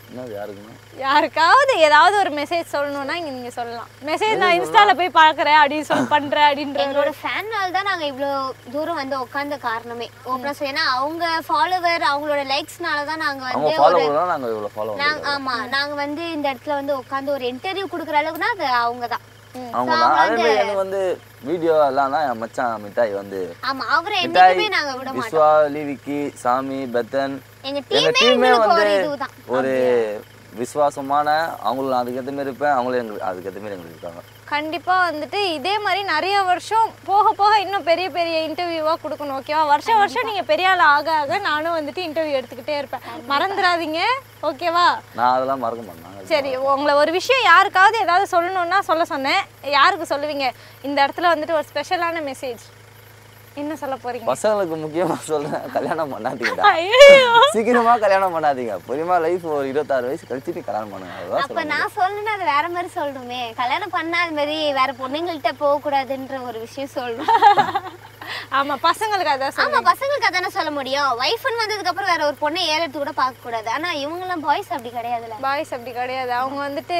என்னது யாருக்குன்னா யாருக்காவது ஏதாவது ஒரு மெசேஜ் சொல்லணும்னா இங்க நீங்க சொல்லலாம் மெசேஜ் நான் இன்ஸ்டால போய் பார்க்கறேன் அப்படின்னு சொல்லி பண்றேன் அப்படின்ற எங்களோட ஃபேன்னால தான் நாங்க இவ்ளோ தூரம் வந்து உட்கார்ந்த காரணமே ஓப்பனா சொல்ல ஏன்னா அவங்க ஃபாலோவர் அவங்களோட லைக்ஸ்னால தான் நாங்க அவங்க வந்து ஃபாலோ ஒரு பண்ணலாம் நாங்க இவ்வளவு ஃபாலோ நாங்க ஆமா நாங்க வந்து இந்த இடத்துல வந்து உட்கார்ந்து ஒரு இன்டர்வியூ கொடுக்குற அளவுக்குனா அது அவங்க தான் அவங்க தான் அதே மாதிரி எனக்கு வந்து வீடியோ எல்லாம் தான் என் மச்சான் மிட்டாய் வந்து ஆமா அவரை மிட்டாய் என்னைக்குமே நாங்க விட மாட்டோம் விஸ்வா லிவிக்கி சாமி பெத்தன் எங்க எங்க டீமே டீமே உங்களுக்கு வந்து ஒரு இதுதான் ஒரு விசுவாசமான அவங்களும் அதுக்கேற்ற மாதிரி இருப்பேன் அவங்களும் எங்களுக்கு அதுக்கேற்ற மாதிரி எங்களுக்கு இருக்காங்க கண்டிப்பா வந்துட்டு இதே மாதிரி நிறைய வருஷம் போக போக இன்னும் பெரிய பெரிய இன்டர்வியூவா கொடுக்கணும் ஓகேவா வருஷம் வருஷம் நீங்க பெரிய ஆள் ஆக ஆக நானும் வந்துட்டு இன்டர்வியூ எடுத்துக்கிட்டே இருப்பேன் மறந்துடாதீங்க ஓகேவா நான் அதெல்லாம் மறக்க மாட்டேன் சரி உங்களை ஒரு விஷயம் யாருக்காவது ஏதாவது சொல்லணும்னா சொல்ல சொன்னேன் யாருக்கு சொல்லுவீங்க இந்த இடத்துல வந்துட்டு ஒரு ஸ்பெஷலான மெசேஜ் என்ன சொல்ல போறீங்க பசங்களுக்கு முக்கியமா சொல்றேன் கல்யாணம் பண்ணாதீங்கடா ஐயோ சீக்கிரமா கல்யாணம் பண்ணாதீங்க பொறுமா லைஃப் ஒரு இருபத்தாறு வயசு கழிச்சுட்டு கல்யாணம் பண்ணுங்க அதுதான் அப்ப சொல்ல நான் சொல்லணும்னா அது வேற மாதிரி சொல்லணுமே கல்யாணம் பண்ணா அது மாதிரி வேற பொண்ணுங்கள்ட்ட போக கூடாதுன்ற ஒரு விஷயம் சொல்லணும் ஆமா பசங்களுக்கு அதான் ஆமா பசங்களுக்கு அதானே சொல்ல முடியும் ஒய்ஃப்னு வந்ததுக்கு அப்புறம் வேற ஒரு பொண்ணை ஏறெடுத்து கூட பார்க்க கூடாது ஆனா இவங்க எல்லாம் பாய்ஸ் அப்படி கிடையாதுல பாய்ஸ் அப்படி கிடையாது அவங்க வந்துட்டு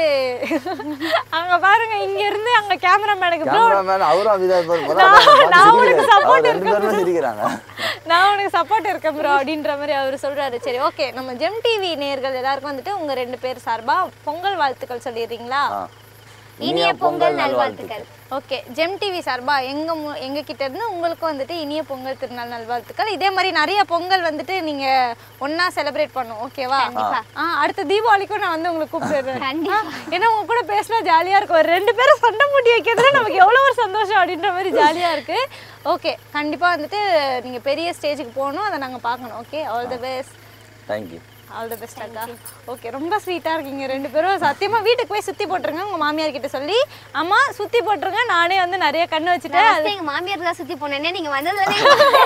அங்க பாருங்க இங்க இருந்து அங்க கேமராமேனுக்கு ப்ரோ கேமராமேன் அவரும் அப்படிதான் இருப்பாரு. நான் பரவாயில்ல, உனக்கு சிரிக்கிறாரு. support அவர் ரெண்டு பேருமே சிரிக்கிறாங்க நான் உனக்கு சப்போர்ட் இருக்கேன் ப்ரோ அப்படின்ற மாதிரி அவர் சொல்றாரு சரி ஓகே நம்ம ஜெம் டிவி நேயர்கள் எல்லாருக்கும் வந்துட்டு உங்க ரெண்டு பேர் சார்பா பொங்கல் வாழ்த்துக்கள் சொல்லிடுறீங்களா ஆ. இனிய பொங்கல் நல்வாழ்த்துக்கள் ஓகே ஜெம் டிவி சார்பா எங்க மு- எங்க கிட்ட இருந்து உங்களுக்கும் வந்துட்டு இனிய பொங்கல் திருநாள் நல்வாழ்த்துக்கள் இதே மாதிரி நிறைய பொங்கல் வந்துட்டு நீங்க ஒண்ணா செலிப்ரேட் பண்ணும் ஓகேவா ஆ அடுத்த தீபாவளிக்கும் நான் வந்து உங்களுக்கு கூப்பிடுறேன் ஆ, ஏன்னா உங்க கூட பேசினா ஜாலியா இருக்கும் ஒரு ரெண்டு பேரும் சண்டை மூட்டி வைக்கிறதுல நமக்கு எவ்வளவு ஒரு சந்தோஷம் அப்படின்ற மாதிரி ஜாலியா இருக்கு ஓகே கண்டிப்பா வந்துட்டு நீங்க பெரிய ஸ்டேஜுக்கு போகணும் அதை நாங்க பார்க்கணும் okay all the best thank you all the best அக்கா ஓகே ரொம்ப ஸ்வீட்டாக இருக்கீங்க ரெண்டு பேரும் சத்தியமா வீட்டுக்கு போய் சுற்றி போட்டுருங்க உங்கள் மாமியார் கிட்ட சொல்லி அம்மா சுற்றி போட்டுருங்க நானே வந்து நிறைய கண்ணு வச்சுட்டேன் First எங்க மாமியார் தான் சுத்தி போனேன் நீங்க வந்ததுல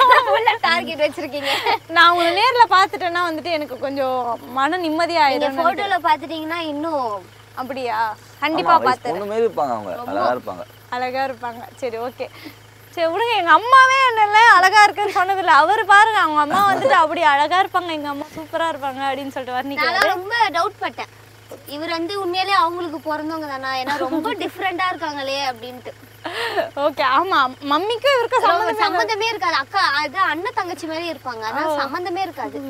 டார்கெட் வச்சிருக்கீங்க நான் உங்களை நேரில் பார்த்துட்டேன்னா வந்துட்டு எனக்கு கொஞ்சம் மன நீங்க நிம்மதியாயிடும் போட்டோல பாத்துட்டீங்கன்னா இன்னும் அப்படியா கண்டிப்பாக பார்த்து பொண்ணு மாரி இருப்பாங்க அவங்க அழகா இருப்பாங்க அழகா இருப்பாங்க சரி ஓகே சரி விடுங்க எங்க அம்மாவே என்னல அழகா இருக்குன்னு சொன்னதில்ல அவர் பாருங்க அவங்க அம்மா வந்துட்டு அப்படி அழகா இருப்பாங்க எங்க அம்மா சூப்பரா இருப்பாங்க அப்படின்னு சொல்லிட்டு வர்ணிக்கிறாரு நான் ரொம்ப டவுட் பட்டேன் இவர் வந்து உண்மையிலே அவங்களுக்கு பிறந்தவங்க தானா ஏன்னா ரொம்ப டிஃப்ரெண்டா இருக்காங்களே அப்படின்ட்டு ஓகே ஆமா மம்மிக்கும் இவருக்கும் ரொம்ப சம்மந்தம் சம்மந்தமே இருக்காது அக்கா அது அண்ணன் தங்கச்சி மாதிரி இருப்பாங்க ஆனா சம்மந்தமே இருக்காது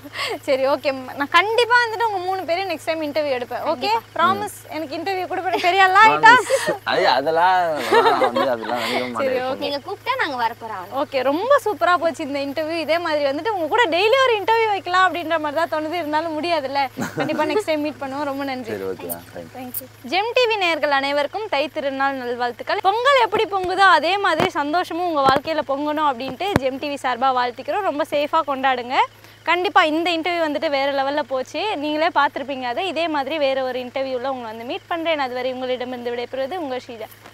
சரி ஓகே நான் கண்டிப்பா வந்துட்டு உங்க மூணு பேரும் நெக்ஸ்ட் டைம் இன்டர்வியூ எடுப்பேன் ஓகே ப்ராமிஸ் எனக்கு இன்டர்வியூ கொடுப்பேன் பெரிய ஆளா ஆயிட்டா அது அதெல்லாம் நான் வந்து அதெல்லாம் நினைக்க மாட்டேன் நீங்க கூப்பிட்டா நாங்க வரப்போறோம் ஓகே ரொம்ப சூப்பரா போச்சு இந்த இன்டர்வியூ இதே மாதிரி வந்துட்டு உங்க கூட டெய்லி ஒரு இன்டர்வியூ வைக்கலாம் அப்படின்ற மாதிரி தான் தோணுது இருந்தாலும் முடியாதுல்ல கண்டிப்பா நெக்ஸ்ட் டைம் மீட் பண்ணுவோம் ரொம்ப நன்றி சரி okay thank you thank you Gem TV நேயர்கள் அனைவருக்கும் தை திருநாள் நல்வாழ்த்துக்கள் பொங்கல் எப்படி பொங்குதோ அதே மாதிரி சந்தோஷமும் உங்கள் வாழ்க்கையில் பொங்கணும் அப்படின்ட்டு ஜெம் டிவி சார்பாக வாழ்த்திக்கிறோம் ரொம்ப சேஃபாக கொண்டாடுங்க கண்டிப்பாக இந்த இன்டர்வியூ வந்துட்டு வேறு லெவலில் போச்சு நீங்களே பார்த்துருப்பீங்க அதை இதே மாதிரி வேறு ஒரு இன்டர்வியூவில் உங்களை வந்து மீட் பண்ணுறேன் அதுவரை உங்களிடமிருந்து விடைபெறுவது உங்கள் ஷீஜா